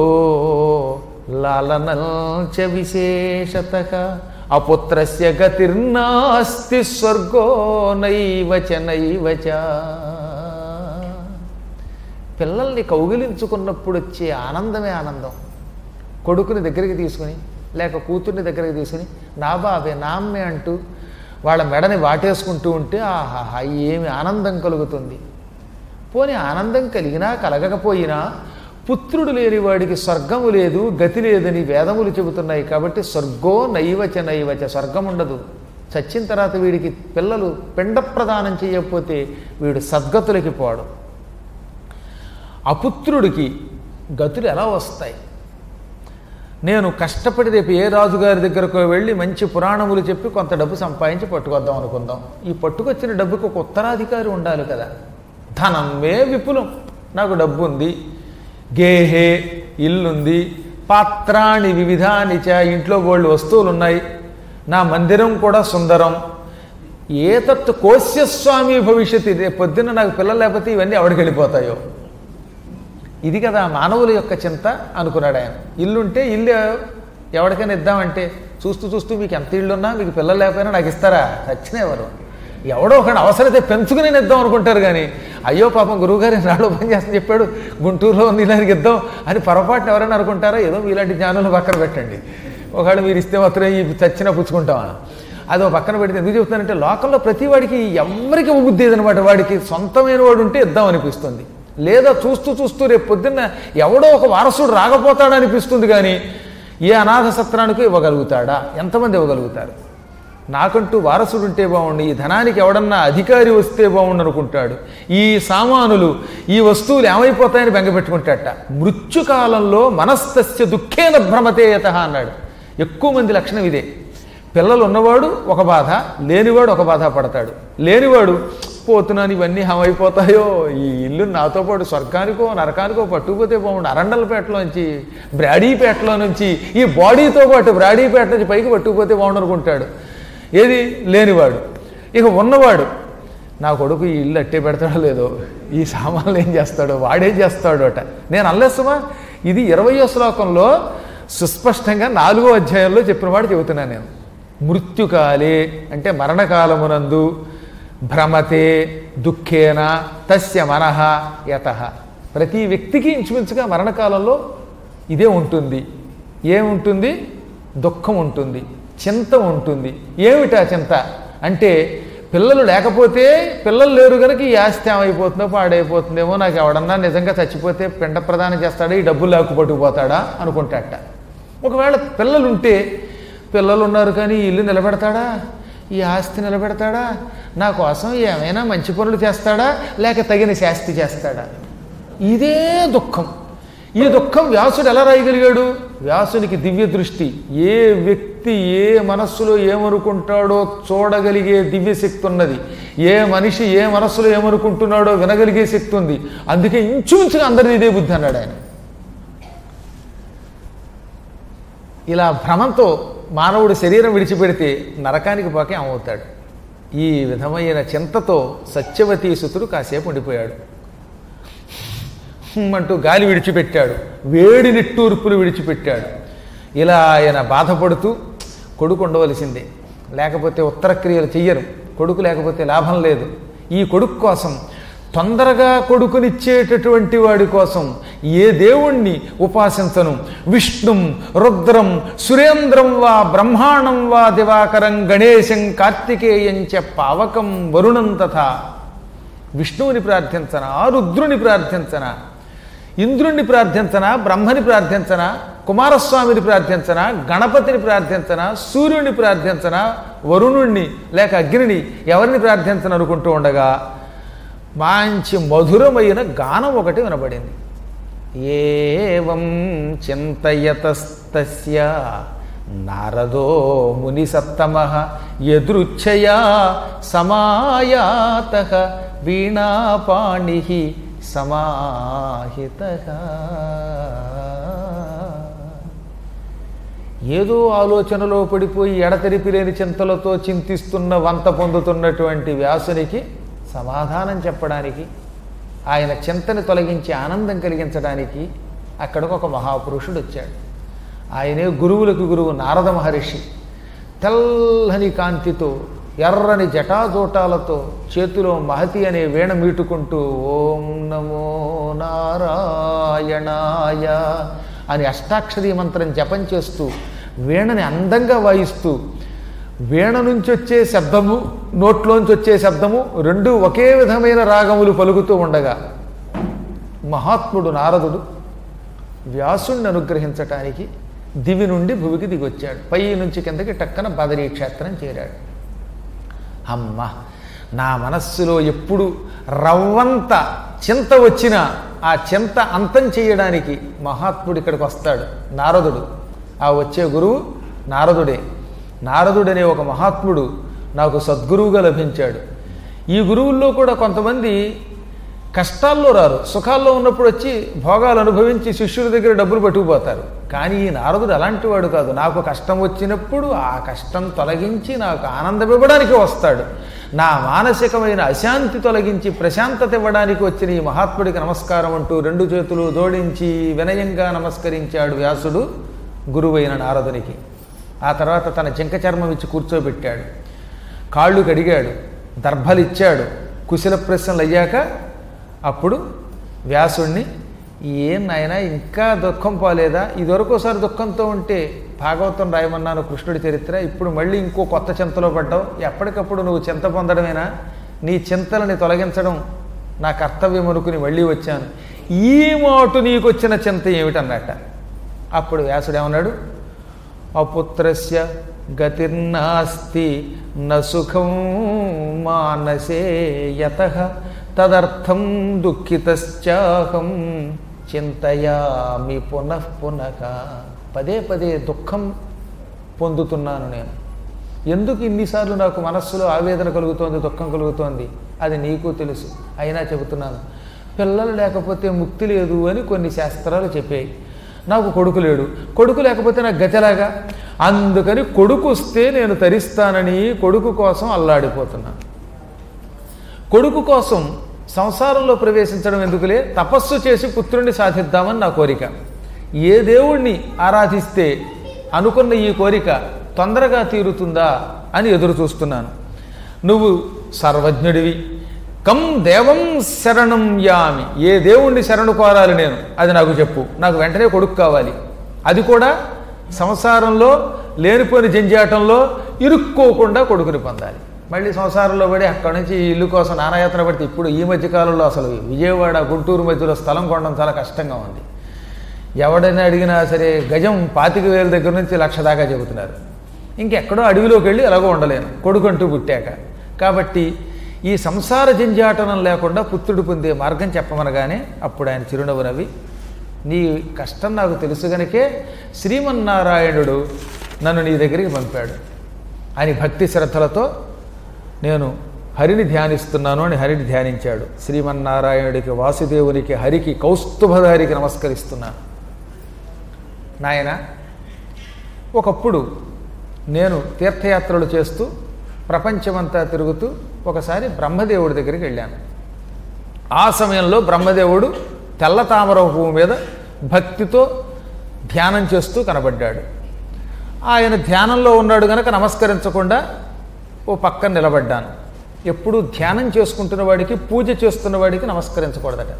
[SPEAKER 1] లాలనంచ విశేషత అపుత్రస్య గతిర్నాస్తి స్వర్గో నైవచ నైవచ పిల్లల్ని కౌగిలించుకున్నప్పుడు వచ్చే ఆనందమే ఆనందం కొడుకుని దగ్గరికి తీసుకుని లేక కూతుర్ని దగ్గరికి తీసుకుని నా బాబే నా అమ్మే అంటూ వాళ్ళ మెడని వాటేసుకుంటూ ఉంటే ఆహాహా ఏమి ఆనందం కలుగుతుంది పోనీ ఆనందం కలిగినా కలగకపోయినా పుత్రుడు లేని వాడికి స్వర్గము లేదు గతి లేదని వేదములు చెబుతున్నాయి కాబట్టి స్వర్గో నైవచ నైవచ స్వర్గం ఉండదు చచ్చిన తర్వాత వీడికి పిల్లలు పిండ ప్రదానం చేయకపోతే వీడు సద్గతులకి పోవడం అపుత్రుడికి గతులు ఎలా వస్తాయి నేను కష్టపడి రేపు ఏ రాజుగారి దగ్గరకు వెళ్ళి మంచి పురాణములు చెప్పి కొంత డబ్బు సంపాదించి పట్టుకొద్దాం అనుకుందాం ఈ పట్టుకొచ్చిన డబ్బుకి ఒక ఉత్తరాధికారి ఉండాలి కదా ధనమే విపులం నాకు డబ్బు ఉంది గేహే ఇల్లుంది పాత్రాణి వివిధాని చ ఇంట్లో బోళ్ళు వస్తువులు ఉన్నాయి నా మందిరం కూడా సుందరం ఏతత్ కోశ్యస్వామి భవిష్యత్తు రేపు పొద్దున్న నాకు పిల్లలు లేకపోతే ఇవన్నీ ఎవడికి వెళ్ళిపోతాయో ఇది కదా మానవుల యొక్క చింత అనుకున్నాడు ఆయన ఇల్లుంటే ఇల్లు ఎవరికైనా ఇద్దామంటే చూస్తూ చూస్తూ మీకు ఎంత ఇల్లున్నా మీకు పిల్లలు లేకపోయినా నాకు ఇస్తారా చచ్చినెవరు ఎవడో ఒకటి అవసరమైతే పెంచుకుని నేను ఇద్దాం అనుకుంటారు కానీ అయ్యో పాపం గురువుగారు నాడు పని చేస్తని చెప్పాడు గుంటూరులో ఉంది ఇలానికి ఇద్దాం అని పొరపాటున ఎవరైనా అనుకుంటారా ఏదో మీలాంటి జ్ఞానులు పక్కన పెట్టండి ఒకవేళ మీరు ఇస్తే మాత్రం ఈ చచ్చినా పుచ్చుకుంటామా అది ఒక పక్కన పెడితే ఎందుకు చెప్తానంటే లోకంలో ప్రతి వాడికి ఎవరికి బుద్ధి అనమాట వాడికి సొంతమైన వాడు ఉంటే ఇద్దాం అనిపిస్తుంది లేదా చూస్తూ చూస్తూ రేపు పొద్దున్న ఎవడో ఒక వారసుడు రాకపోతాడు అనిపిస్తుంది కానీ ఏ అనాథ సత్రానికి ఇవ్వగలుగుతాడా ఎంతమంది ఇవ్వగలుగుతారు నాకంటూ వారసుడు ఉంటే బాగుండు ఈ ధనానికి ఎవడన్నా అధికారి వస్తే బాగుండు అనుకుంటాడు ఈ సామానులు ఈ వస్తువులు ఏమైపోతాయని బెంగపెట్టుకుంటాడట మృత్యుకాలంలో మనస్తస్య దుఃఖేన భ్రమతేయత అన్నాడు ఎక్కువ మంది లక్షణం ఇదే పిల్లలు ఉన్నవాడు ఒక బాధ లేనివాడు ఒక బాధ పడతాడు లేనివాడు పోతున్నాను ఇవన్నీ హమైపోతాయో ఈ ఇల్లు నాతో పాటు స్వర్గానికో నరకానికో పట్టుకుపోతే బాగుండు అరండలపేటలోంచి బ్రాడీపేటలో నుంచి ఈ బాడీతో పాటు బ్రాడీపేట నుంచి పైకి పట్టుకుపోతే బాగుండు అనుకుంటాడు ఏది లేనివాడు ఇక ఉన్నవాడు నా కొడుకు ఈ ఇల్లు అట్టే పెడతాడో లేదో ఈ సామాన్లు ఏం చేస్తాడో వాడేం చేస్తాడో అట నేను అల్లేస్తామా ఇది ఇరవయో శ్లోకంలో సుస్పష్టంగా నాలుగో అధ్యాయంలో చెప్పిన వాడు చెబుతున్నాను నేను మృత్యుకాలే అంటే మరణకాలమునందు భ్రమతే దుఃఖేన తస్య మనః యత ప్రతి వ్యక్తికి ఇంచుమించుగా మరణకాలంలో ఇదే ఉంటుంది ఏముంటుంది దుఃఖం ఉంటుంది చింత ఉంటుంది ఏమిటా చింత అంటే పిల్లలు లేకపోతే పిల్లలు లేరు కనుక ఈ ఆస్తి ఏమైపోతుందో పాడైపోతుందేమో నాకు ఎవడన్నా నిజంగా చచ్చిపోతే పిండ ప్రదానం చేస్తాడా ఈ డబ్బులు లేకు పట్టుకుపోతాడా అనుకుంటాట ఒకవేళ పిల్లలు ఉంటే పిల్లలు ఉన్నారు కానీ ఈ ఇల్లు నిలబెడతాడా ఈ ఆస్తి నిలబెడతాడా నా కోసం ఏమైనా మంచి పనులు చేస్తాడా లేక తగిన శాస్తి చేస్తాడా ఇదే దుఃఖం ఈ దుఃఖం వ్యాసుడు ఎలా రాయగలిగాడు వ్యాసునికి దివ్య దృష్టి ఏ వ్యక్తి ఏ మనస్సులో ఏమనుకుంటాడో చూడగలిగే దివ్య శక్తి ఉన్నది ఏ మనిషి ఏ మనస్సులో ఏమనుకుంటున్నాడో వినగలిగే శక్తి ఉంది అందుకే ఇంచుమించుగా అందరిది ఇదే బుద్ధి అన్నాడు ఆయన ఇలా భ్రమంతో మానవుడు శరీరం విడిచిపెడితే నరకానికి పోకే అమవుతాడు ఈ విధమైన చింతతో సత్యవతీ సుతుడు కాసేపు ఉండిపోయాడు హ్మ్ అంటూ గాలి విడిచిపెట్టాడు వేడి నిట్టూర్పులు విడిచిపెట్టాడు ఇలా ఆయన బాధపడుతూ కొడుకు ఉండవలసిందే లేకపోతే ఉత్తర క్రియలు చెయ్యరు కొడుకు లేకపోతే లాభం లేదు ఈ కొడుకు కోసం తొందరగా కొడుకునిచ్చేటటువంటి వాడి కోసం ఏ దేవుణ్ణి ఉపాసించను విష్ణుం రుద్రం సురేంద్రం వా బ్రహ్మాండం వా దివాకరం గణేశం కార్తికేయం చ పావకం వరుణం తథా విష్ణువుని ప్రార్థించనా రుద్రుని ప్రార్థించనా ఇంద్రుణ్ణి ప్రార్థించనా బ్రహ్మని ప్రార్థించనా కుమారస్వామిని ప్రార్థించనా గణపతిని ప్రార్థించనా సూర్యుని ప్రార్థించనా వరుణుణ్ణి లేక అగ్నిని ఎవరిని ప్రార్థించను అనుకుంటూ ఉండగా మంచి మధురమైన గానం ఒకటి వినబడింది ఏవం చింతయతస్తస్య నారదో ముని సత్తమ ఎదృచ్ఛయా సమాయాత వీణాపాణి సమాహిత ఏదో ఆలోచనలో పడిపోయి ఎడతెరిపి లేని చింతలతో చింతిస్తున్న వంత పొందుతున్నటువంటి వ్యాసునికి సమాధానం చెప్పడానికి ఆయన చింతని తొలగించి ఆనందం కలిగించడానికి అక్కడికి ఒక మహాపురుషుడు వచ్చాడు ఆయనే గురువులకు గురువు నారద మహర్షి తెల్లని కాంతితో ఎర్రని జటాజోటాలతో చేతిలో మహతి అనే వీణ మీటుకుంటూ ఓం నమో నారాయణాయ అని అష్టాక్షరీ మంత్రం జపం చేస్తూ వీణని అందంగా వాయిస్తూ వీణ నుంచి వచ్చే శబ్దము నోట్లోంచి వచ్చే శబ్దము రెండు ఒకే విధమైన రాగములు పలుకుతూ ఉండగా మహాత్ముడు నారదుడు వ్యాసుణ్ణి అనుగ్రహించటానికి దివి నుండి భువికి దిగొచ్చాడు పై నుంచి కిందకి టక్కన బదరీ క్షేత్రం చేరాడు అమ్మ నా మనస్సులో ఎప్పుడు రవ్వంత చింత వచ్చినా ఆ చింత అంతం చేయడానికి మహాత్ముడు ఇక్కడికి వస్తాడు నారదుడు ఆ వచ్చే గురువు నారదుడే నారదుడనే ఒక మహాత్ముడు నాకు సద్గురువుగా లభించాడు ఈ గురువుల్లో కూడా కొంతమంది కష్టాల్లో రారు సుఖాల్లో ఉన్నప్పుడు వచ్చి భోగాలు అనుభవించి శిష్యుల దగ్గర డబ్బులు పట్టుకుపోతారు కానీ ఈ నారదుడు అలాంటి వాడు కాదు నాకు కష్టం వచ్చినప్పుడు ఆ కష్టం తొలగించి నాకు ఆనందం ఇవ్వడానికి వస్తాడు నా మానసికమైన అశాంతి తొలగించి ప్రశాంతత ఇవ్వడానికి వచ్చిన ఈ మహాత్ముడికి నమస్కారం అంటూ రెండు చేతులు జోడించి వినయంగా నమస్కరించాడు వ్యాసుడు గురువైన నారదునికి ఆ తర్వాత తన జింక చర్మం ఇచ్చి కూర్చోబెట్టాడు కాళ్ళు కడిగాడు దర్భలిచ్చాడు కుశల ప్రశ్నలు అయ్యాక అప్పుడు వ్యాసుణ్ణి ఏం నాయనా ఇంకా దుఃఖం పోలేదా ఇదివరకు ఒకసారి దుఃఖంతో ఉంటే భాగవతం రాయమన్నాను కృష్ణుడి చరిత్ర ఇప్పుడు మళ్ళీ ఇంకో కొత్త చింతలో పడ్డావు ఎప్పటికప్పుడు నువ్వు చింత పొందడమేనా నీ చింతలని తొలగించడం నా కర్తవ్యం అనుకుని మళ్ళీ వచ్చాను ఈ మాటు నీకు వచ్చిన చింత ఏమిటన్నట్ట అప్పుడు వ్యాసుడు ఏమన్నాడు అపుత్రస్య గతిర్నాస్తి న సుఖం మానసే యత తదర్థం దుఃఖితశ్చాహం చింతయామి పునః పునః పదే పదే దుఃఖం పొందుతున్నాను నేను ఎందుకు ఇన్నిసార్లు నాకు మనస్సులో ఆవేదన కలుగుతోంది దుఃఖం కలుగుతోంది అది నీకు తెలుసు అయినా చెబుతున్నాను పిల్లలు లేకపోతే ముక్తి లేదు అని కొన్ని శాస్త్రాలు చెప్పాయి నాకు కొడుకు లేడు కొడుకు లేకపోతే నాకు గతిలాగా అందుకని కొడుకు వస్తే నేను తరిస్తానని కొడుకు కోసం అల్లాడిపోతున్నాను కొడుకు కోసం సంసారంలో ప్రవేశించడం ఎందుకులే తపస్సు చేసి పుత్రుణ్ణి సాధిద్దామని నా కోరిక ఏ దేవుణ్ణి ఆరాధిస్తే అనుకున్న ఈ కోరిక తొందరగా తీరుతుందా అని ఎదురు చూస్తున్నాను నువ్వు సర్వజ్ఞుడివి కం దేవం శరణం యామి ఏ దేవుణ్ణి శరణు కోరాలి నేను అది నాకు చెప్పు నాకు వెంటనే కొడుకు కావాలి అది కూడా సంసారంలో లేనిపోని జంజాటంలో ఇరుక్కోకుండా కొడుకుని పొందాలి మళ్ళీ సంసారంలో పడి అక్కడి నుంచి ఈ ఇల్లు కోసం నానాయాత్ర పడితే ఇప్పుడు ఈ మధ్య కాలంలో అసలు విజయవాడ గుంటూరు మధ్యలో స్థలం కొనడం చాలా కష్టంగా ఉంది ఎవడైనా అడిగినా సరే గజం పాతిక వేల దగ్గర నుంచి లక్ష దాకా చెబుతున్నారు ఇంకెక్కడో అడవిలోకి వెళ్ళి ఎలాగో ఉండలేను కొడుకంటూ పుట్టాక కాబట్టి ఈ సంసార జంజాటనం లేకుండా పుత్రుడు పొందే మార్గం చెప్పమనగానే అప్పుడు ఆయన చిరునవ్వు నవ్వి నీ కష్టం నాకు తెలుసు గనకే శ్రీమన్నారాయణుడు నన్ను నీ దగ్గరికి పంపాడు అని భక్తి శ్రద్ధలతో నేను హరిని ధ్యానిస్తున్నాను అని హరిని ధ్యానించాడు శ్రీమన్నారాయణుడికి వాసుదేవునికి హరికి కౌస్తుభధారికి నమస్కరిస్తున్నాను నాయన ఒకప్పుడు నేను తీర్థయాత్రలు చేస్తూ ప్రపంచమంతా తిరుగుతూ ఒకసారి బ్రహ్మదేవుడి దగ్గరికి వెళ్ళాను ఆ సమయంలో బ్రహ్మదేవుడు తెల్ల తామర పువ్వు మీద భక్తితో ధ్యానం చేస్తూ కనబడ్డాడు ఆయన ధ్యానంలో ఉన్నాడు గనక నమస్కరించకుండా ఓ పక్కన నిలబడ్డాను ఎప్పుడు ధ్యానం చేసుకుంటున్న వాడికి పూజ చేస్తున్న వాడికి నమస్కరించకూడదట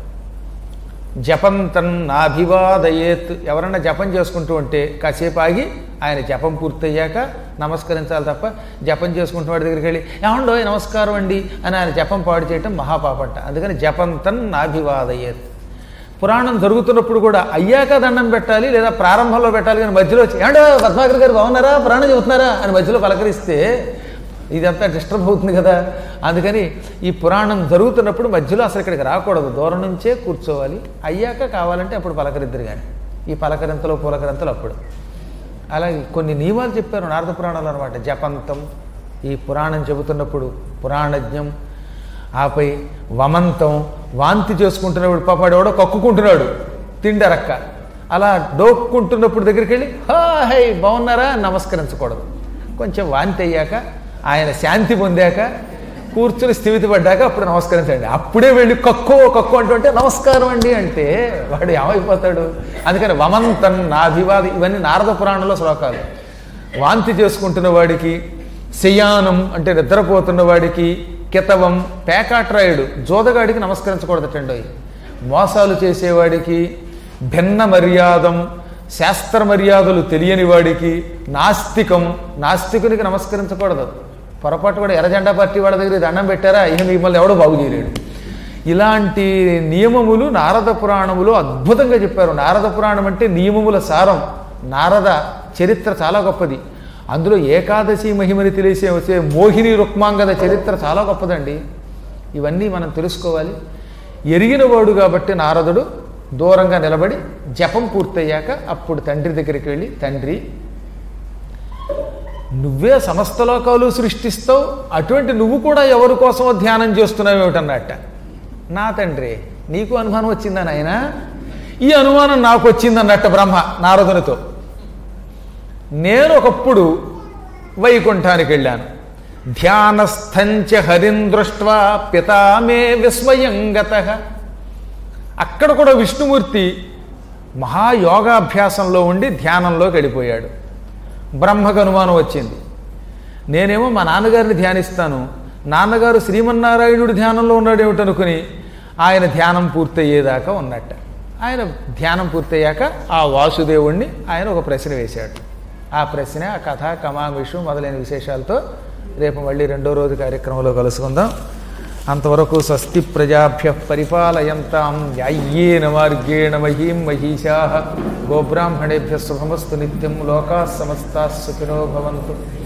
[SPEAKER 1] జపంతన్ నాభివాదయేత్ ఎవరన్నా జపం చేసుకుంటూ ఉంటే కాసేపు ఆగి ఆయన జపం పూర్తయ్యాక నమస్కరించాలి తప్ప జపం చేసుకుంటున్న వాడి దగ్గరికి వెళ్ళి ఏమండో నమస్కారం అండి అని ఆయన జపం పాడు చేయటం మహాపాపంట అందుకని జపంతన్ నాభివాదయేత్ పురాణం జరుగుతున్నప్పుడు కూడా అయ్యాక దండం పెట్టాలి లేదా ప్రారంభంలో పెట్టాలి కానీ మధ్యలో వచ్చి ఏమండో పద్మాకర్ గారు బాగున్నారా పురాణం చెబుతున్నారా అని మధ్యలో పలకరిస్తే ఇదంతా డిస్టర్బ్ అవుతుంది కదా అందుకని ఈ పురాణం జరుగుతున్నప్పుడు మధ్యలో అసలు ఇక్కడికి రాకూడదు దూరం నుంచే కూర్చోవాలి అయ్యాక కావాలంటే అప్పుడు పలకరిద్దరు కానీ ఈ పలకరింతలు పులకరింతలు అప్పుడు అలాగే కొన్ని నియమాలు చెప్పారు నారద పురాణాలు అనమాట జపంతం ఈ పురాణం చెబుతున్నప్పుడు పురాణజ్ఞం ఆపై వమంతం వాంతి చేసుకుంటున్నప్పుడు పాపాడు ఎవడో కక్కుకుంటున్నాడు తిండరక్క అలా డోక్కుంటున్నప్పుడు దగ్గరికి వెళ్ళి హా హై బాగున్నారా అని నమస్కరించకూడదు కొంచెం వాంతి అయ్యాక ఆయన శాంతి పొందాక కూర్చుని స్థిమితి పడ్డాక అప్పుడు నమస్కరించండి అప్పుడే వెళ్ళి కక్కో కక్కో అంటుంటే నమస్కారం అండి అంటే వాడు ఏమైపోతాడు అందుకని వమంతన్ నాభివాది ఇవన్నీ నారద పురాణంలో శ్లోకాలు వాంతి చేసుకుంటున్న వాడికి శయానం అంటే నిద్రపోతున్న వాడికి కితవం పేకాట్రాయుడు జోదగాడికి నమస్కరించకూడదటండి మోసాలు చేసేవాడికి భిన్న మర్యాదం శాస్త్ర మర్యాదలు తెలియని వాడికి నాస్తికం నాస్తికునికి నమస్కరించకూడదు పొరపాటు కూడా ఎర్రజెండా పార్టీ వాళ్ళ దగ్గర దండం పెట్టారా ఇక మిమ్మల్ని ఎవడో బాగు చేయలేడు ఇలాంటి నియమములు నారద పురాణములు అద్భుతంగా చెప్పారు నారద పురాణం అంటే నియమముల సారం నారద చరిత్ర చాలా గొప్పది అందులో ఏకాదశి మహిమని తెలిసే వచ్చే మోహిని రుక్మాంగద చరిత్ర చాలా గొప్పదండి ఇవన్నీ మనం తెలుసుకోవాలి ఎరిగినవాడు కాబట్టి నారదుడు దూరంగా నిలబడి జపం పూర్తయ్యాక అప్పుడు తండ్రి దగ్గరికి వెళ్ళి తండ్రి నువ్వే సమస్త లోకాలు సృష్టిస్తావు అటువంటి నువ్వు కూడా ఎవరి కోసమో ధ్యానం చేస్తున్నావు ఏమిటన్నట్ట నా తండ్రి నీకు అనుమానం వచ్చిందా నాయన ఈ అనుమానం నాకు వచ్చిందన్నట్ట బ్రహ్మ నారదునితో నేను ఒకప్పుడు వైకుంఠానికి వెళ్ళాను ధ్యానస్థంచ హరిం దృష్ట్వా పితామే విస్మయంగత అక్కడ కూడా విష్ణుమూర్తి మహాయోగాభ్యాసంలో ఉండి ధ్యానంలోకి వెళ్ళిపోయాడు బ్రహ్మకు అనుమానం వచ్చింది నేనేమో మా నాన్నగారిని ధ్యానిస్తాను నాన్నగారు శ్రీమన్నారాయణుడు ధ్యానంలో ఉన్నాడు ఏమిటనుకుని ఆయన ధ్యానం పూర్తయ్యేదాకా ఉన్నట్ట ఆయన ధ్యానం పూర్తయ్యాక ఆ వాసుదేవుణ్ణి ఆయన ఒక ప్రశ్న వేశాడు ఆ ప్రశ్న ఆ కథ కమామిషు మొదలైన విశేషాలతో రేపు మళ్ళీ రెండో రోజు కార్యక్రమంలో కలుసుకుందాం అంతవరకు స్వస్తి ప్రజాభ్య పరిపాలయంతాం యాయ్యేన మార్గేణ మహీం మహీషా గోబ్రాహ్మణేభ్య శుభమస్తు నిత్యం లోకా సమస్తా సుఖినో భవంతు